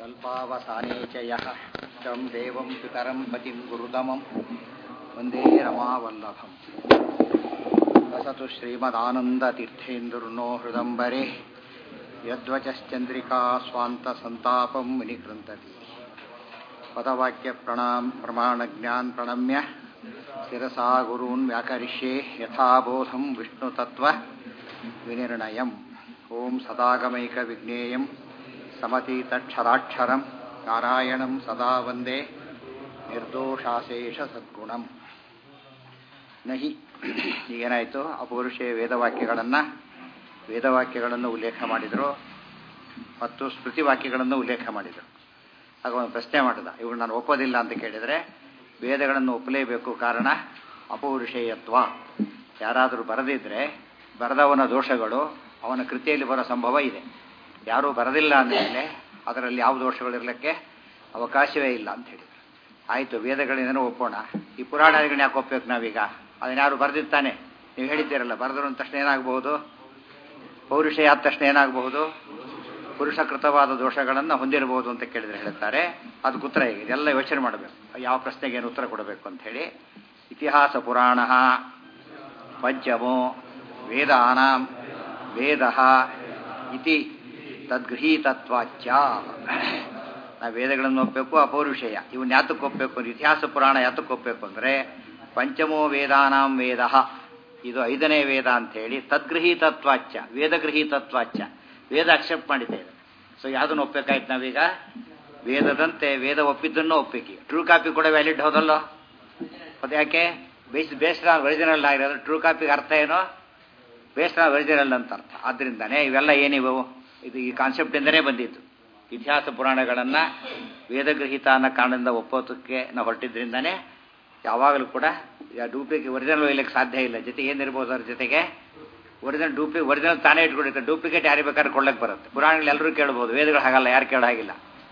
ಕಲ್ಪಾವಸಾನೇ ಚ ಯಃ तं ದೇವಂ ಪಿತರಂ ಪತಿಂ ಗುರುತಮಂ ವಂದೇ ರಮಾವಲ್ಲಭಂ ವಸತು ಶ್ರೀಮದಾನಂದತೀರ್ಥೇಂದುರ್ನೋ ಹೃದಂಬರೆ ಯದ್ವಚಶ್ಚಂದ್ರಿಕಾ ಸ್ವಾಂತಸಂತಾಪಂ ವಿನಿಕೃಂತತಿ ಪದವಾಕ್ಯ ಪ್ರಣಾಮ್ ಪ್ರಮಾಣಜ್ಞಾನ್ ಪ್ರಣಮ್ಯ ಶಿರಸಾ ಗುರೂನ್ ವ್ಯಾಕರಿಷ್ಯೆ ಯಥಾಬೋಧಂ ವಿಷ್ಣುತತ್ವ ವಿನಿರ್ಣಯಂ ಓಂ ಸದಾಗಮೈಕ ವಿಜ್ಞೇಯಂ ಸಮತೀತಕ್ಷರಾಕ್ಷರಂ ನಾರಾಯಣಂ ಸದಾ ವಂದೇ ನಿರ್ದೋಷಾಶೇಷ ಸದ್ಗುಣಂ ನಹಿ ಈಗೇನಾಯಿತು ಅಪೌರುಷೇಯ ವೇದವಾಕ್ಯಗಳನ್ನು ವೇದವಾಕ್ಯಗಳನ್ನು ಉಲ್ಲೇಖ ಮಾಡಿದರು ಮತ್ತು ಸ್ಮೃತಿ ವಾಕ್ಯಗಳನ್ನು ಉಲ್ಲೇಖ ಮಾಡಿದರು ಆಗ ಒಂದು ಪ್ರಶ್ನೆ ಮಾಡಿದ ಇವು ನಾನು ಒಪ್ಪೋದಿಲ್ಲ ಅಂತ ಕೇಳಿದರೆ ವೇದಗಳನ್ನು ಒಪ್ಪಲೇಬೇಕು ಕಾರಣ ಅಪೌರುಷೇಯತ್ವ ಯಾರಾದರೂ ಬರೆದಿದ್ರೆ ಬರೆದವನ ದೋಷಗಳು ಅವನ ಕೃತಿಯಲ್ಲಿ ಬರೋ ಸಂಭವ ಇದೆ ಯಾರೂ ಬರದಿಲ್ಲ ಅಂದಮೇಲೆ ಅದರಲ್ಲಿ ಯಾವ ದೋಷಗಳಿರಲಿಕ್ಕೆ ಅವಕಾಶವೇ ಇಲ್ಲ ಅಂತ ಹೇಳಿದರು ಆಯಿತು ವೇದಗಳಿಂದನೂ ಒಪ್ಪೋಣ ಈ ಪುರಾಣಗಳನ್ನ ಯಾಕೆ ಒಪ್ಪಬೇಕು ನಾವೀಗ ಅದನ್ನ ಯಾರು ಬರೆದಿರ್ತಾನೆ ನೀವು ಹೇಳಿದ್ದೀರಲ್ಲ ಬರೆದ್ರು ಅಂದ ತಕ್ಷಣ ಏನಾಗಬಹುದು ಪೌರುಷಯ ಆದ ತಕ್ಷಣ ಏನಾಗಬಹುದು ಪುರುಷಕೃತವಾದ ದೋಷಗಳನ್ನು ಹೊಂದಿರಬಹುದು ಅಂತ ಕೇಳಿದ್ರೆ ಹೇಳ್ತಾರೆ ಅದಕ್ಕೆ ಉತ್ತರ ಹೇಗೆ ಇದೆಲ್ಲ ಯೋಚನೆ ಮಾಡಬೇಕು ಯಾವ ಪ್ರಶ್ನೆಗೆ ಏನು ಉತ್ತರ ಕೊಡಬೇಕು ಅಂತ ಹೇಳಿ ಇತಿಹಾಸ ಪುರಾಣ ಪಂಚಮೋ ವೇದಾನಾಂ ವೇದ ಇತಿ ತದ್ಗೃಹೀತತ್ವಾಚ್ಯ ನಾವು ವೇದಗಳನ್ನು ಒಪ್ಪಬೇಕು ಅಪೌರುಷೇಯ ಇವನ್ನ ಯಾತಕ್ಕೆ ಒಪ್ಪಬೇಕು ಅಂದ್ರೆ ಇತಿಹಾಸ ಪುರಾಣ ಯಾತಕ್ಕೆ ಒಪ್ಪಬೇಕು ಅಂದರೆ ಪಂಚಮೋ ವೇದಾನಾಂ ವೇದ ಇದು ಐದನೇ ವೇದ ಅಂತ ಹೇಳಿ ತದ್ಗೃಹೀತತ್ವಾಚ್ಯ ವೇದಗೃಹೀತತ್ವಾಚ್ಯ ವೇದ ಅಕ್ಸೆಪ್ಟ್ ಮಾಡಿದ್ದೇವೆ ಸೊ ಯಾವುದನ್ನು ಒಪ್ಪಬೇಕಾಯ್ತು ನಾವೀಗ ವೇದದಂತೆ ವೇದ ಒಪ್ಪಿದ್ದನ್ನು ಒಪ್ಪಿಕಿ ಟ್ರೂ ಕಾಪಿ ಕೂಡ ವ್ಯಾಲಿಡ್ ಹೌದಲ್ಲೋ ಅದು ಯಾಕೆ ಬೇಸ್ ಬೇಸ್ಡ್ ಆನ್ ಒರಿಜಿನಲ್ ಆಗಿರೋದು ಟ್ರೂ ಕಾಪಿಗೆ ಅರ್ಥ ಏನೋ ಬೇಸ್ಡ್ ಆನ್ ಒರಿಜಿನಲ್ ಅಂತ ಅರ್ಥ ಆದ್ದರಿಂದನೇ ಇವೆಲ್ಲ ಏನಿವು ಇದು ಈ ಕಾನ್ಸೆಪ್ಟಿಂದನೇ ಬಂದಿತ್ತು ಇತಿಹಾಸ ಪುರಾಣಗಳನ್ನು ವೇದಗೃಹೀತ ಅನ್ನೋ ಕಾರಣದಿಂದ ಒಪ್ಪೋದಕ್ಕೆ ನಾವು ಹೊರಟಿದ್ರಿಂದನೇ ಯಾವಾಗಲೂ ಕೂಡ ಡೂಪ್ಲಿಕೇಟ್ ಒರಿಜಿನಲ್ ಒಯ್ಯಲಿಕ್ಕೆ ಸಾಧ್ಯ ಇಲ್ಲ ಜೊತೆ ಏನಿರ್ಬೋದು ಅದ್ರ ಜೊತೆಗೆ ಒರಿಜಿನಲ್ ಡೂಪ್ಲಿ ಒರಿಜಿನಲ್ ತಾನೇ ಇಟ್ಕೊಂಡಿರ್ತಾರೆ ಡೂಪ್ಲಿಕೇಟ್ ಯಾರಿಗೆ ಬೇಕಾದ್ರೆ ಕೊಡ್ಲಿಕ್ಕೆ ಬರುತ್ತೆ ಪುರಾಣಗಳು ಎಲ್ಲರೂ ಕೇಳ್ಬೋದು ವೇದಗಳು ಹಾಗಲ್ಲ ಯಾರು ಕೇಳೋ ಹಾಗಿಲ್ಲ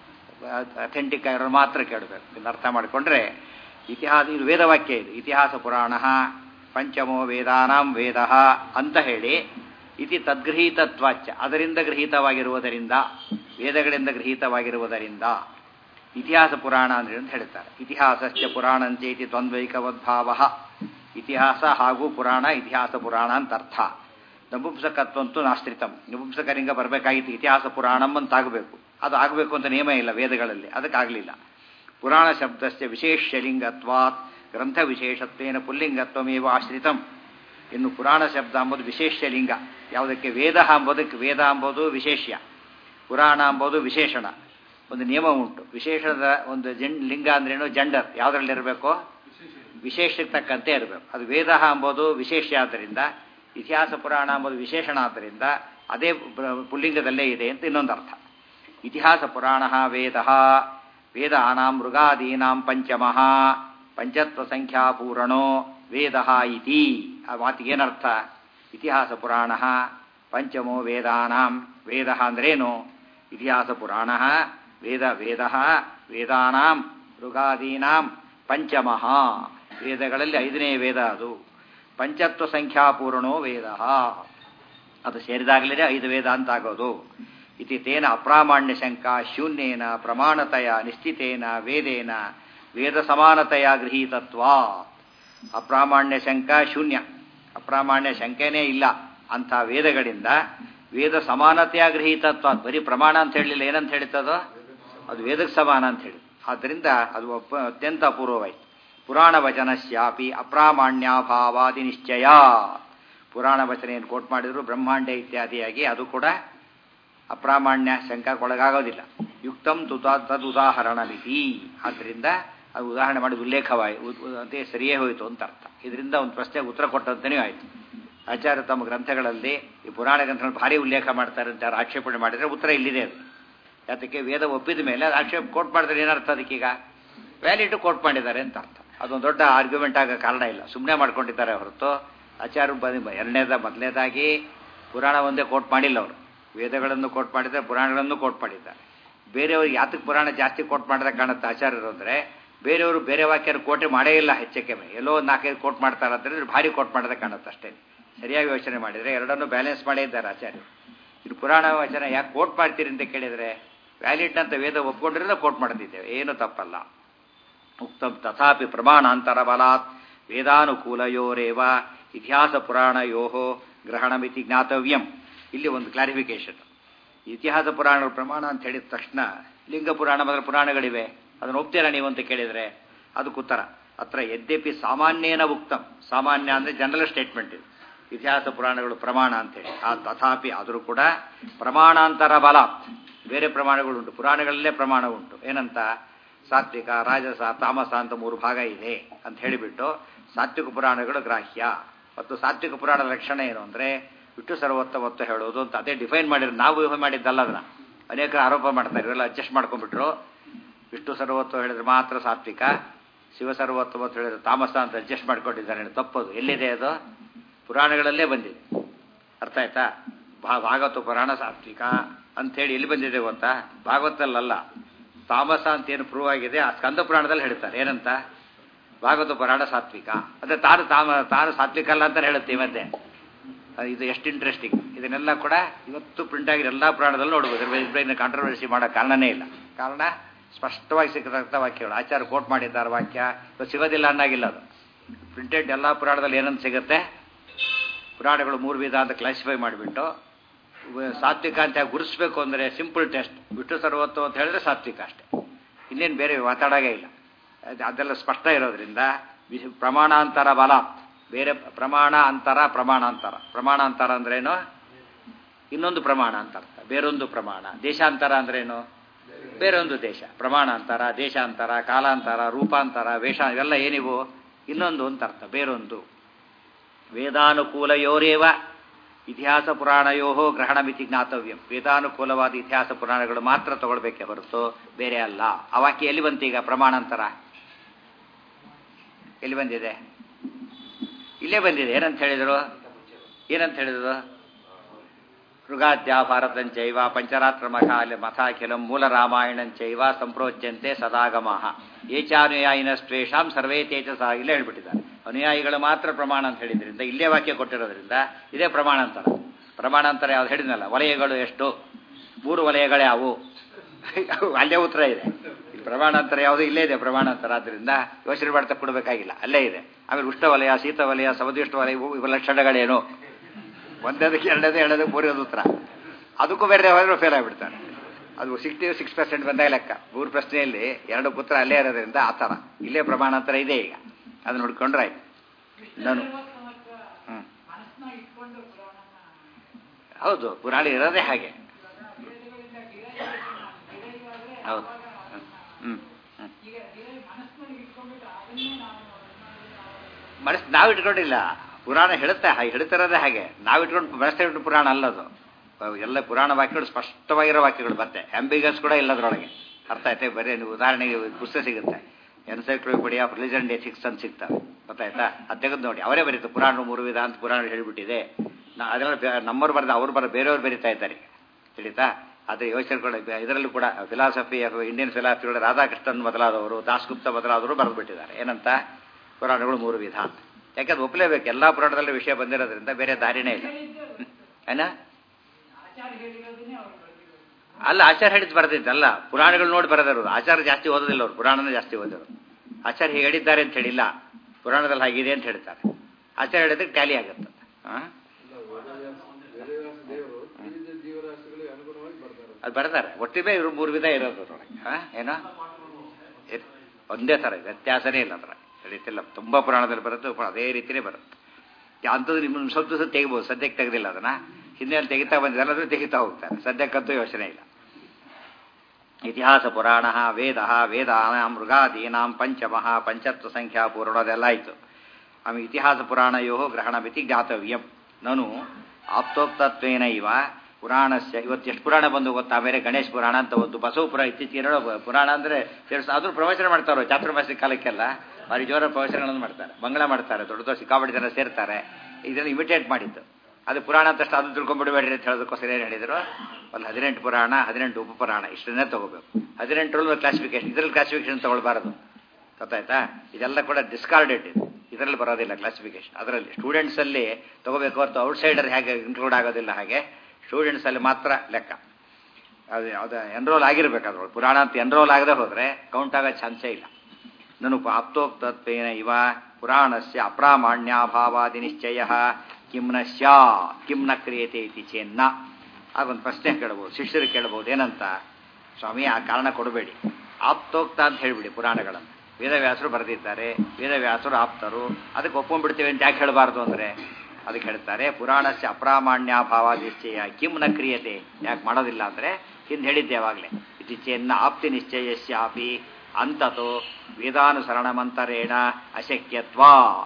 ಅಥೆಂಟಿಕ್ ಆಗಿರೋರು ಮಾತ್ರ ಕೇಳಬೇಕು ಇದನ್ನು ಅರ್ಥ ಮಾಡಿಕೊಂಡ್ರೆ ಇತಿಹಾಸ ಇದು ವೇದವಾಕ್ಯ ಇದು ಇತಿಹಾಸ ಪುರಾಣ ಪಂಚಮೋ ವೇದಾನಾಂ ವೇದ ಅಂತ ಹೇಳಿ ಇತಿ ತದ್ಗೃಹೀತತ್ವಾಚ್ಯ ಅದರಿಂದ ಗೃಹೀತವಾಗಿರುವುದರಿಂದ ವೇದಗಳಿಂದ ಗೃಹೀತವಾಗಿರುವುದರಿಂದ ಇತಿಹಾಸ ಪುರಾಣ ಅಂದ್ರೆ ಅಂತ ಹೇಳ್ತಾರೆ ಇತಿಹಾಸಶ್ಚ ಪುರಾಣಂಚೇತಿ ದ್ವಂದ್ವೈಕವದ್ಭಾವ ಇತಿಹಾಸ ಹಾಗೂ ಪುರಾಣ ಇತಿಹಾಸ ಪುರಾಣ ಅಂತ ಅರ್ಥ ನಪುಂಸಕತ್ವಂತೂ ನಾಶ್ರಿತಂ ನಪುಂಸಕರಿಂದ ಬರಬೇಕಾಗಿತ್ತು ಇತಿಹಾಸ ಪುರಾಣಂ ಅಂತಾಗಬೇಕು ಅದು ಆಗಬೇಕು ಅಂತ ನಿಯಮ ಇಲ್ಲ ವೇದಗಳಲ್ಲಿ ಅದಕ್ಕಾಗಲಿಲ್ಲ ಪುರಾಣ ಶಬ್ದಸ್ಯ ವಿಶೇಷಲಿಂಗತ್ವಾತ್ ಗ್ರಂಥ ವಿಶೇಷತ್ವೇನ ಪುಲ್ಲಿಂಗತ್ವಮೇವ ಆಶ್ರಿತಂ ಇನ್ನು ಪುರಾಣ ಶಬ್ದ ಅಂಬೋದು ವಿಶೇಷ ಲಿಂಗ ಯಾವುದಕ್ಕೆ ವೇದ ಅಂಬೋದಕ್ಕೆ ವೇದ ಅಂಬೋದು ವಿಶೇಷ್ಯ ಪುರಾಣ ಅಂಬೋದು ವಿಶೇಷಣ ಒಂದು ನಿಯಮ ಉಂಟು ವಿಶೇಷಣದ ಒಂದು ಜನ್ ಲಿಂಗ ಅಂದ್ರೇನು ಜಂಡರ್ ಯಾವುದ್ರಲ್ಲಿ ಇರಬೇಕು ವಿಶೇಷಕ್ಕೆ ತಕ್ಕಂತೆ ಇರಬೇಕು ಅದು ವೇದ ಅಂಬೋದು ವಿಶೇಷ ಆದ್ದರಿಂದ ಇತಿಹಾಸ ಪುರಾಣ ಅಂಬೋದು ವಿಶೇಷಣ ಆದ್ದರಿಂದ ಅದೇ ಪುಲ್ಲಿಂಗದಲ್ಲೇ ಇದೆ ಅಂತ ಇನ್ನೊಂದು ಅರ್ಥ ಇತಿಹಾಸ ಪುರಾಣ ವೇದ ವೇದಾನಾಂ ಮೃಗಾದೀನಾಂ ಪಂಚಮಃ ಪಂಚತ್ವ ಸಂಖ್ಯಾಪೂರಣೋ ವೇದ ಇತಿ ಆ ಮಾತಿಗೆ ಏನರ್ಥ ಇತಿಹಾಸ ಪುರಾಣ ಪಂಚಮೋ ವೇದಾನಾಂ ವೇದ ಅಂದ್ರೇನು ಇತಿಹಾಸ ಪುರಾಣ ವೇದ ವೇದ ವೇದಾನಾಂ ಮೃಗಾದೀನಾಂ ಪಂಚಮಃ ವೇದಗಳಲ್ಲಿ ಐದನೇ ವೇದ ಅದು ಪಂಚತ್ವ ಸಂಖ್ಯಾಪೂರ್ಣೋ ವೇದ ಅದು ಸೇರಿದಾಗಲೇ ಐದು ವೇದ ಅಂತ ಆಗೋದು ಇತಿ ತೇನ ಅಪ್ರಾಮಾಣ್ಯ ಶಂಕ ಶೂನ್ಯೇನ ಪ್ರಮಾಣತೆಯ ನಿಶ್ಚಿತೇನ ವೇದೇನ ವೇದ ಸಮಾನತೆಯ ಗೃಹೀತತ್ವ ಅಪ್ರಾಮಾಣ್ಯ ಶಂಕ ಶೂನ್ಯ ಅಪ್ರಾಮಾಣ್ಯ ಶಂಕೆನೇ ಇಲ್ಲ ಅಂಥ ವೇದಗಳಿಂದ ವೇದ ಸಮಾನತೆಯ ಗೃಹೀತತ್ವ ಬರೀ ಪ್ರಮಾಣ ಅಂತ ಹೇಳಲಿಲ್ಲ ಏನಂತ ಹೇಳಿತದೋ ಅದು ವೇದಕ್ಕೆ ಸಮಾನ ಅಂತ ಹೇಳಿ ಆದ್ದರಿಂದ ಅದು ಅತ್ಯಂತ ಅಪೂರ್ವವಾಯಿತು ಪುರಾಣ ವಚನಶ್ಯಾಪಿ ಅಪ್ರಾಮಾಣ್ಯಾಭಾವಾದಿ ನಿಶ್ಚಯ ಪುರಾಣ ವಚನ ಏನು ಕೋಟ್ ಮಾಡಿದ್ರು ಬ್ರಹ್ಮಾಂಡ ಇತ್ಯಾದಿಯಾಗಿ ಅದು ಕೂಡ ಅಪ್ರಾಮಾಣ್ಯ ಶಂಕಕ್ಕೊಳಗಾಗೋದಿಲ್ಲ ಯುಕ್ತಂ ತುತ ತದುದಾಹರಣ ಮಿತಿ ಆದ್ದರಿಂದ ಅದು ಉದಾಹರಣೆ ಮಾಡಿ ಉಲ್ಲೇಖವಾಯಿ ಅಂತೆ ಸರಿಯೇ ಹೋಯಿತು ಅಂತ ಅರ್ಥ ಇದರಿಂದ ಒಂದು ಪ್ರಶ್ನೆಗೆ ಉತ್ತರ ಕೊಟ್ಟಂತನೇ ಆಯಿತು ಆಚಾರ್ಯ ತಮ್ಮ ಗ್ರಂಥಗಳಲ್ಲಿ ಈ ಪುರಾಣ ಗ್ರಂಥಗಳು ಭಾರಿ ಉಲ್ಲೇಖ ಮಾಡ್ತಾರೆ ಅಂತ ಆಕ್ಷೇಪಣೆ ಮಾಡಿದರೆ ಉತ್ತರ ಇಲ್ಲಿದೆ ಅದು ಯಾತಕ್ಕೆ ವೇದ ಒಪ್ಪಿದ ಮೇಲೆ ಅದು ಆಕ್ಷೇಪ ಕೋಟ್ ಮಾಡಿದ್ರೆ ಏನರ್ಥ ಅದಕ್ಕೀಗ ವ್ಯಾಲಿಡ್ ಕೋಟ್ ಮಾಡಿದ್ದಾರೆ ಅಂತ ಅರ್ಥ ಅದೊಂದು ದೊಡ್ಡ ಆರ್ಗ್ಯುಮೆಂಟ್ ಆಗೋ ಕಾರಣ ಇಲ್ಲ ಸುಮ್ಮನೆ ಮಾಡ್ಕೊಂಡಿದ್ದಾರೆ ಹೊರತು ಆಚಾರ್ಯ ಬಂದು ಎರಡನೇದ ಮೊದಲನೇದಾಗಿ ಪುರಾಣ ಒಂದೇ ಕೋಟ್ ಮಾಡಿಲ್ಲ ಅವರು ವೇದಗಳನ್ನು ಕೋಟ್ ಮಾಡಿದ್ದಾರೆ ಪುರಾಣಗಳನ್ನು ಕೋಟ್ ಮಾಡಿದ್ದಾರೆ ಬೇರೆಯವ್ರಿಗೆ ಯಾತಕ್ಕೆ ಪುರಾಣ ಜಾಸ್ತಿ ಕೋಟ್ ಮಾಡಿದ್ರೆ ಕಾಣುತ್ತೆ ಆಚಾರ್ಯರು ಅಂದರೆ ಬೇರೆಯವರು ಬೇರೆ ವಾಕ್ಯರು ಕೋಟೆ ಮಾಡೇ ಇಲ್ಲ ಹೆಚ್ಚಕ್ಕೆ ಎಲ್ಲೋ ಒಂದು ನಾಲ್ಕೈದು ಕೋಟ್ ಮಾಡ್ತಾರೆ ಅಂತಂದ್ರೆ ಭಾರಿ ಕೋಟ್ ಮಾಡೋದೇ ಕಾಣುತ್ತೆ ಅಷ್ಟೇ ಸರಿಯಾಗಿ ಯೋಚನೆ ಮಾಡಿದರೆ ಎರಡನ್ನೂ ಬ್ಯಾಲೆನ್ಸ್ ಮಾಡೇ ಇದ್ದಾರೆ ಆಚಾರ್ಯರು ಇದು ಪುರಾಣ ವಚನ ಯಾಕೆ ಕೋಟ್ ಮಾಡ್ತೀರಿ ಅಂತ ಕೇಳಿದರೆ ವ್ಯಾಲಿಡ್ ಅಂತ ವೇದ ಒಪ್ಕೊಂಡಿರೋದು ಕೋಟ್ ಮಾಡ್ತಿದ್ದೇವೆ ಏನು ತಪ್ಪಲ್ಲ ಉಕ್ತಂ ತಥಾಪಿ ಪ್ರಮಾಣಾಂತರ ಬಲಾತ್ ವೇದಾನುಕೂಲಯೋರೇವ ಇತಿಹಾಸ ಪುರಾಣಯೋ ಗ್ರಹಣಮಿತಿ ಜ್ಞಾತವ್ಯಂ ಇಲ್ಲಿ ಒಂದು ಕ್ಲಾರಿಫಿಕೇಶನ್ ಇತಿಹಾಸ ಪುರಾಣಗಳ ಪ್ರಮಾಣ ಅಂತ ಹೇಳಿದ ತಕ್ಷಣ ಲಿಂಗ ಪುರಾಣ ಮೊದಲ ಪುರಾಣಗಳಿವೆ ಅದನ್ನು ಒಪ್ತೀರಾ ನೀವು ಅಂತ ಕೇಳಿದರೆ ಅದಕ್ಕೆ ಉತ್ತರ ಅತ್ರ ಯದ್ಯಪಿ ಸಾಮಾನ್ಯೇನ ಉಕ್ತಂ ಸಾಮಾನ್ಯ ಅಂದರೆ ಜನರಲ್ ಸ್ಟೇಟ್ಮೆಂಟ್ ಇದು ಇತಿಹಾಸ ಪುರಾಣಗಳು ಪ್ರಮಾಣ ಅಂತೇಳಿ ಆ ತಥಾಪಿ ಆದರೂ ಕೂಡ ಪ್ರಮಾಣಾಂತರ ಬಲ ಬೇರೆ ಪ್ರಮಾಣಗಳುಂಟು ಪುರಾಣಗಳಲ್ಲೇ ಪ್ರಮಾಣ ಉಂಟು ಏನಂತ ಸಾತ್ವಿಕ ರಾಜಸ ತಾಮಸ ಅಂತ ಮೂರು ಭಾಗ ಇದೆ ಅಂತ ಹೇಳಿಬಿಟ್ಟು ಸಾತ್ವಿಕ ಪುರಾಣಗಳು ಗ್ರಾಹ್ಯ ಮತ್ತು ಸಾತ್ವಿಕ ಪುರಾಣದ ಲಕ್ಷಣ ಏನು ಅಂದರೆ ವಿಟ್ಟು ಸರ್ವೋತ್ತಮತ್ವ ಹೇಳೋದು ಅಂತ ಅದೇ ಡಿಫೈನ್ ಮಾಡಿದ್ರು ನಾವು ಊಹೆ ಮಾಡಿದ್ದಲ್ಲ ಅದನ್ನ ಅನೇಕರು ಆರೋಪ ಮಾಡ್ತಾರೆ ಇವೆಲ್ಲ ಅಡ್ಜಸ್ಟ್ ಮಾಡ್ಕೊಂಡ್ಬಿಟ್ರು ವಿಷ್ಣು ಸರ್ವೋತ್ವ ಹೇಳಿದ್ರೆ ಮಾತ್ರ ಸಾತ್ವಿಕ ಶಿವ ಸರ್ವೋತ್ತಮ ಅಂತ ಹೇಳಿದ್ರೆ ತಾಮಸ ಅಂತ ಅಡ್ಜಸ್ಟ್ ಮಾಡ್ಕೊಂಡಿದ್ದಾರೆ ತಪ್ಪದು ಎಲ್ಲಿದೆ ಅದು ಪುರಾಣಗಳಲ್ಲೇ ಬಂದಿದೆ ಅರ್ಥ ಆಯ್ತಾ ಭಾ ಭಾಗವತ ಪುರಾಣ ಸಾತ್ವಿಕ ಅಂಥೇಳಿ ಎಲ್ಲಿ ಬಂದಿದೆ ಗೊತ್ತಾ ಭಾಗವತಲ್ಲಲ್ಲ ತಾಮಸ ಅಂತ ಏನು ಪ್ರೂವ್ ಆಗಿದೆ ಆ ಸ್ಕಂದ ಪುರಾಣದಲ್ಲಿ ಹೇಳ್ತಾರೆ ಏನಂತ ಭಾಗವತ ಪುರಾಣ ಸಾತ್ವಿಕ ಅಂದ್ರೆ ತಾನು ತಾಮ ತಾನು ಸಾತ್ವಿಕ ಅಲ್ಲ ಅಂತ ಹೇಳುತ್ತೆ ಮತ್ತೆ ಇದು ಎಷ್ಟು ಇಂಟ್ರೆಸ್ಟಿಂಗ್ ಇದನ್ನೆಲ್ಲ ಕೂಡ ಇವತ್ತು ಪ್ರಿಂಟ್ ಆಗಿರೋ ಎಲ್ಲ ಪುರಾಣದಲ್ಲಿ ನೋಡ್ಬೋದು ಇಬ್ಬರಿಂದ ಕಾಂಟ್ರವರ್ಸಿ ಮಾಡೋ ಕಾರಣನೇ ಇಲ್ಲ ಕಾರಣ ಸ್ಪಷ್ಟವಾಗಿ ಸಿಕ್ಕತಕ್ಕ ವಾಕ್ಯಗಳು ಆಚಾರ ಕೋಟ್ ಮಾಡಿದ್ದಾರೆ ವಾಕ್ಯ ಇವತ್ತು ಸಿಗೋದಿಲ್ಲ ಅನ್ನಾಗಿಲ್ಲ ಅದು ಪ್ರಿಂಟೆಡ್ ಎಲ್ಲ ಪುರಾಣದಲ್ಲಿ ಏನಂತ ಸಿಗುತ್ತೆ ಪುರಾಣಗಳು ಮೂರು ವಿಧ ಅಂತ ಕ್ಲಾಸಿಫೈ ಮಾಡಿಬಿಟ್ಟು ಸಾತ್ವಿಕ ಅಂತ ಗುರುಸ್ಬೇಕು ಅಂದರೆ ಸಿಂಪಲ್ ಟೆಸ್ಟ್ ಬಿಟ್ಟು ಸರ್ವತ್ವ ಅಂತ ಹೇಳಿದ್ರೆ ಸಾತ್ವಿಕ ಅಷ್ಟೇ ಇನ್ನೇನು ಬೇರೆ ಮಾತಾಡೋದೇ ಇಲ್ಲ ಅದೆಲ್ಲ ಸ್ಪಷ್ಟ ಇರೋದ್ರಿಂದ ಪ್ರಮಾಣಾಂತರ ಬಲ ಬೇರೆ ಪ್ರಮಾಣ ಅಂತರ ಪ್ರಮಾಣಾಂತರ ಪ್ರಮಾಣಾಂತರ ಅಂದ್ರೇನು ಇನ್ನೊಂದು ಪ್ರಮಾಣ ಅಂತ ಅರ್ಥ ಬೇರೊಂದು ಪ್ರಮಾಣ ದೇಶಾಂತರ ಅಂದ್ರೇನು ಬೇರೊಂದು ದೇಶ ಪ್ರಮಾಣಾಂತರ ದೇಶಾಂತರ ಕಾಲಾಂತರ ರೂಪಾಂತರ ವೇಷ ಇವೆಲ್ಲ ಏನಿವು ಇನ್ನೊಂದು ಅಂತ ಅರ್ಥ ಬೇರೊಂದು ವೇದಾನುಕೂಲಯೋರೇವ ಇತಿಹಾಸ ಪುರಾಣಯೋ ಗ್ರಹಣ ಮಿತಿ ಜ್ಞಾತವ್ಯಂ ವೇದಾನುಕೂಲವಾದ ಇತಿಹಾಸ ಪುರಾಣಗಳು ಮಾತ್ರ ತಗೊಳ್ಬೇಕೆ ಹೊರತು ಬೇರೆ ಅಲ್ಲ ಆ ವಾಕ್ಯ ಎಲ್ಲಿ ಬಂತು ಈಗ ಪ್ರಮಾಣಾಂತರ ಎಲ್ಲಿ ಬಂದಿದೆ ಇಲ್ಲೇ ಬಂದಿದೆ ಏನಂತ ಹೇಳಿದರು ಏನಂತ ಹೇಳಿದರು ಮೃಗಾದ್ಯ ಭಾರತಂಚೈವ ಪಂಚರಾತ್ರ ಮಖಾಲಿ ಮಥಾಖಿಲಂ ಮೂಲ ರಾಮಾಯಣಂಚೈವ ಸಂಪ್ರೋಚ್ಯಂತೆ ಸದಾಗಮಃ ಏಚಾನುಯಾಯಿನ ಸ್ವೇಷಾಂ ಸರ್ವೇ ತೇಜಸ ಇಲ್ಲೇ ಹೇಳ್ಬಿಟ್ಟಿದ್ದಾರೆ ಅನುಯಾಯಿಗಳು ಮಾತ್ರ ಪ್ರಮಾಣ ಅಂತ ಹೇಳಿದ್ರಿಂದ ಇಲ್ಲೇ ವಾಕ್ಯ ಕೊಟ್ಟಿರೋದ್ರಿಂದ ಇದೇ ಪ್ರಮಾಣಾಂತರ ಪ್ರಮಾಣಾಂತರ ಯಾವ್ದು ಹೇಳಿದ್ನಲ್ಲ ವಲಯಗಳು ಎಷ್ಟು ಮೂರು ವಲಯಗಳೇ ಅವು ಅಲ್ಲೇ ಉತ್ತರ ಇದೆ ಪ್ರಮಾಣಾಂತರ ಯಾವುದು ಇಲ್ಲೇ ಇದೆ ಪ್ರಮಾಣಾಂತರ ಆದ್ದರಿಂದ ಯೋಚನೆ ಮಾಡ್ತಾ ಕೊಡಬೇಕಾಗಿಲ್ಲ ಅಲ್ಲೇ ಇದೆ ಆಮೇಲೆ ಉಷ್ಣ ವಲಯ ಶೀತ ವಲಯ ಸಮದುಷ್ಟ ವಲಯ ಇವು ಲಕ್ಷಣಗಳೇನು ಒಂದದಕ್ಕೆ ಎರಡನೇ ಎರಡನೇ ಮೂರನೇದು ಉತ್ತರ ಅದಕ್ಕೂ ಬೇರೆ ಹೋದ್ರೆ ಫೇಲ್ ಆಗಿಬಿಡ್ತಾರೆ ಅದು ಸಿಕ್ಸ್ಟಿ ಸಿಕ್ಸ್ ಪರ್ಸೆಂಟ್ ಬಂದಾಗ ಲೆಕ್ಕ ಮೂರು ಪ್ರಶ್ನೆಯಲ್ಲಿ ಎರಡು ಪುತ್ರ ಅಲ್ಲೇ ಇರೋದ್ರಿಂದ ಆ ಥರ ಇಲ್ಲೇ ಪ್ರಮಾಣಾಂತರ ಇದೆ ಈಗ ಅದನ್ನ ನೋಡ್ಕೊಂಡ್ರೆ ಆಯ್ತು ನಾನು ಹ್ಞೂ ಹೌದು ಪುರಾಣ ಇರೋದೇ ಹಾಗೆ ಹೌದು ಹ್ಞೂ ಹ್ಞೂ ಮನಸ್ಸು ನಾವು ಇಟ್ಕೊಂಡಿಲ್ಲ ಪುರಾಣ ಹೇಳುತ್ತೆ ಹಾಗೆ ಹೇಳ್ತಿರೋದೇ ಹಾಗೆ ನಾವು ಇಟ್ಕೊಂಡು ಮನಸ್ಸು ಪುರಾಣ ಅಲ್ಲದು ಎಲ್ಲ ಪುರಾಣ ವಾಕ್ಯಗಳು ಸ್ಪಷ್ಟವಾಗಿರೋ ವಾಕ್ಯಗಳು ಬರುತ್ತೆ ಆಂಬಿಗಸ್ ಕೂಡ ಇಲ್ಲದ್ರೊಳಗೆ ಅರ್ಥ ಆಯ್ತಾ ಬರೀ ನೀವು ಉದಾಹರಣೆಗೆ ಪುಸ್ತಕ ಸಿಗುತ್ತೆ ಎನ್ಸೈಕ್ಲೋಪೀಡಿಯಾ ಆಫ್ ರಿಲಿಜನ್ ಎಥಿಕ್ಸ್ ಅಂತ ಸಿಗ್ತವೆ ಗೊತ್ತಾಯ್ತಾ ಅದು ತೆಗೆದು ನೋಡಿ ಅವರೇ ಬರೀತು ಪುರಾಣ ಮೂರು ವಿಧ ಅಂತ ಪುರಾಣ ಹೇಳಿಬಿಟ್ಟಿದೆ ನಾ ಅದೆಲ್ಲ ನಮ್ಮವ್ರು ಬರೆದ ಅವ್ರು ಬರ ಬೇರೆಯವ್ರು ಬರೀತಾ ಇದ್ದಾರೆ ತಿಳಿತಾ ಅದೇ ಯೋಚನೆ ಕೂಡ ಇದರಲ್ಲೂ ಕೂಡ ಫಿಲಾಸಫಿ ಇಂಡಿಯನ್ ಫಿಲಾಸಫಿಗಳು ರಾಧಾಕೃಷ್ಣನ್ ಮೊದಲಾದವರು ದಾಸ್ಗುಪ್ತ ಮೊದಲಾದವರು ಬರೆದು ಬಿಟ್ಟಿದ್ದಾರೆ ಏನಂತ ಪುರಾಣಗಳು ಮೂರು ವಿಧ ಅಂತ ಯಾಕಂದ್ರೆ ಒಪ್ಪಲೇಬೇಕು ಎಲ್ಲ ಪುರಾಣದಲ್ಲಿ ವಿಷಯ ಬಂದಿರೋದ್ರಿಂದ ಬೇರೆ ದಾರಿನೇ ಇಲ್ಲ ಏನ ಅಲ್ಲ ಆಚಾರ ಹೇಳಿದ್ದು ಬರೆದಿದ್ದಲ್ಲ ಪುರಾಣಗಳು ನೋಡಿ ಬರೆದಿರೋದು ಆಚಾರ ಜಾಸ್ತಿ ಓದೋದಿಲ್ಲ ಅವರು ಪುರಾಣನೇ ಜಾಸ್ತಿ ಓದಿರೋದು ಆಚಾರ ಹೀಗೆ ಹೇಳಿದ್ದಾರೆ ಅಂತ ಹೇಳಿಲ್ಲ ಪುರಾಣದಲ್ಲಿ ಹಾಗಿದೆ ಅಂತ ಹೇಳ್ತಾರೆ ಆಚಾರ ಹೇಳಿದ್ರೆ ಟ್ಯಾಲಿ ಆಗುತ್ತೆ ಹಾಂ ಅದು ಬರ್ತಾರೆ ಒಟ್ಟಿಗೆ ಇವರು ಮೂರು ವಿಧ ಇರೋದು ಅದ್ರೊಳಗೆ ಹಾಂ ಏನೋ ಒಂದೇ ಥರ ವ್ಯತ್ಯಾಸನೇ ಇಲ್ಲ ಅದರ ರೀತಿಯಲ್ಲ ತುಂಬ ಪುರಾಣದಲ್ಲಿ ಬರುತ್ತೆ ಅದೇ ರೀತಿಯೇ ಬರುತ್ತೆ ಅಂಥದ್ದು ನಿಮ್ಮ ಸ್ವಲ್ಪ ದಿವಸ ತೆಗಿಬೋದು ಸದ್ಯಕ್ಕೆ ತೆಗೆದಿಲ್ಲ ಅದನ್ನ ಹಿಂದೆ ತೆಗಿತಾ ಬಂದಿದ್ದಾರೆ ಅದ್ರ ತೆಗಿತಾ ಹೋಗ್ತಾರೆ ಸದ್ಯಕ್ಕಂತೂ ಯೋಚನೆ ಇಲ್ಲ ಇತಿಹಾಸ ಪುರಾಣ ವೇದ ವೇದಾನಾಂ ಮೃಗಾದೀನಾಂ ಪಂಚಮಃ ಪಂಚತ್ವ ಸಂಖ್ಯಾ ಪೂರ್ಣ ಅದೆಲ್ಲ ಆಯಿತು ಆಮೇಲೆ ಇತಿಹಾಸ ಪುರಾಣಯೋ ಗ್ರಹಣ ಮಿತಿ ಜ್ಞಾತವ್ಯಂ ನಾನು ಆಪ್ತೋಕ್ತತ್ವೇನ ಇವ ಪುರಾಣಸ್ಯ ಇವತ್ತು ಎಷ್ಟು ಪುರಾಣ ಬಂದು ಗೊತ್ತಾ ಬೇರೆ ಗಣೇಶ ಪುರಾಣ ಅಂತ ಒಂದು ಬಸವ ಪುರಾಣ ಇತ್ತೀಚೆಗೆ ಹೇಳೋ ಪುರಾಣ ಅಂದರೆ ಸೇರಿಸ ಆದರೂ ಪ್ರವಚನ ಮಾಡ್ತಾರೋ ಚಾತುರ್ಮಾಸಿಕ ಕಾಲಕ್ಕೆಲ್ಲ ಭಾರಿ ಜೋರ ಪ್ರವಚನಗಳನ್ನು ಮಾಡ್ತಾರೆ ಬಂಗಳ ಮಾಡ್ತಾರೆ ದೊಡ್ಡ ದೊಡ್ಡ ಸಿಕ್ಕಾಪಡಿ ಜನ ಸೇರ್ತಾರೆ ಇದನ್ನು ಇಮಿಟೇಟ್ ಮಾಡಿದ್ದು ಅದು ಪುರಾಣ ಅಂತಷ್ಟು ಅದು ತಿಳ್ಕೊಂಡ್ಬಿಡಬೇಡ್ರಿ ಅಂತ ಹೇಳೋದಕ್ಕೋಸ್ಕರ ಏನು ಹೇಳಿದ್ರು ಒಂದು ಹದಿನೆಂಟು ಪುರಾಣ ಹದಿನೆಂಟು ಉಪಪುರಾಣ ಇಷ್ಟನ್ನೇ ತಗೋಬೇಕು ಹದಿನೆಂಟರಲ್ಲಿ ಕ್ಲಾಸಿಫಿಕೇಶನ್ ಇದರಲ್ಲಿ ಕ್ಲಾಸಿಫಿಕೇಶನ್ ತಗೊಳ್ಬಾರದು ಗೊತ್ತಾಯ್ತಾ ಇದೆಲ್ಲ ಕೂಡ ಡಿಸ್ಕಾರ್ಡೆಡ್ ಇದು ಇದರಲ್ಲಿ ಬರೋದಿಲ್ಲ ಕ್ಲಾಸಿಫಿಕೇಶನ್ ಅದರಲ್ಲಿ ಸ್ಟೂಡೆಂಟ್ಸಲ್ಲಿ ತಗೋಬೇಕು ಹೊರತು ಔಟ್ಸೈಡರ್ ಹೇಗೆ ಇನ್ಕ್ಲೂಡ್ ಆಗೋದಿಲ್ಲ ಹಾಗೆ ಸ್ಟೂಡೆಂಟ್ಸಲ್ಲಿ ಮಾತ್ರ ಲೆಕ್ಕ ಅದು ಅದು ಎನ್ರೋಲ್ ಆಗಿರ್ಬೇಕು ಅದ್ರೊಳಗೆ ಪುರಾಣ ಅಂತ ಎನ್ರೋಲ್ ಆಗದೆ ಹೋದರೆ ಕೌಂಟ್ ಆಗೋ ಚಾನ್ಸೇ ಇಲ್ಲ ನನು ಆಪ್ತೋಕ್ತತ್ವೇನ ಇವ ಪುರಾಣಸ್ಯ ಅಪ್ರಾಮಾಣ್ಯಾಭಾವಾದಿ ನಿಶ್ಚಯ ಕಿಂ ನ ಸ್ಯಾ ಕಿಂ ನ ಕ್ರಿಯತೆ ಇತಿ ಚೇನ್ನ ಆಗೊಂದು ಪ್ರಶ್ನೆ ಕೇಳ್ಬೋದು ಶಿಷ್ಯರು ಕೇಳ್ಬೋದು ಏನಂತ ಸ್ವಾಮಿ ಆ ಕಾರಣ ಕೊಡಬೇಡಿ ಆಪ್ತೋಕ್ತ ಅಂತ ಹೇಳಿಬಿಡಿ ಪುರಾಣಗಳನ್ನು ವೇದವ್ಯಾಸರು ಬರೆದಿದ್ದಾರೆ ವೇದವ್ಯಾಸರು ಆಪ್ತರು ಅದಕ್ಕೆ ಒಪ್ಕೊಂಡ್ಬಿಡ್ತೇವೆ ಅಂತ ಯಾಕೆ ಹೇಳಬಾರ್ದು ಅಂದರೆ ಅದಕ್ಕೆ ಹೇಳ್ತಾರೆ ಪುರಾಣಸ್ಯ ಅಪ್ರಾಮಾಣ್ಯಾಭಾವಾದಿ ನಿಶ್ಚಯ ಕಿಂ ನ ಕ್ರಿಯತೆ ಯಾಕೆ ಮಾಡೋದಿಲ್ಲ ಅಂದರೆ ಹಿಂದೆ ಹೇಳಿದ್ದೆ ಯಾವಾಗಲೇ ಇತ್ತೀಚೆಯನ್ನ ಆಪ್ತಿ ನಿಶ್ಚಯಸ್ಯಾಪಿ ಅಂತತೋ ವೇದಾನುಸರಣಮಂತರೇಣ ಅಶಕ್ಯತ್ವ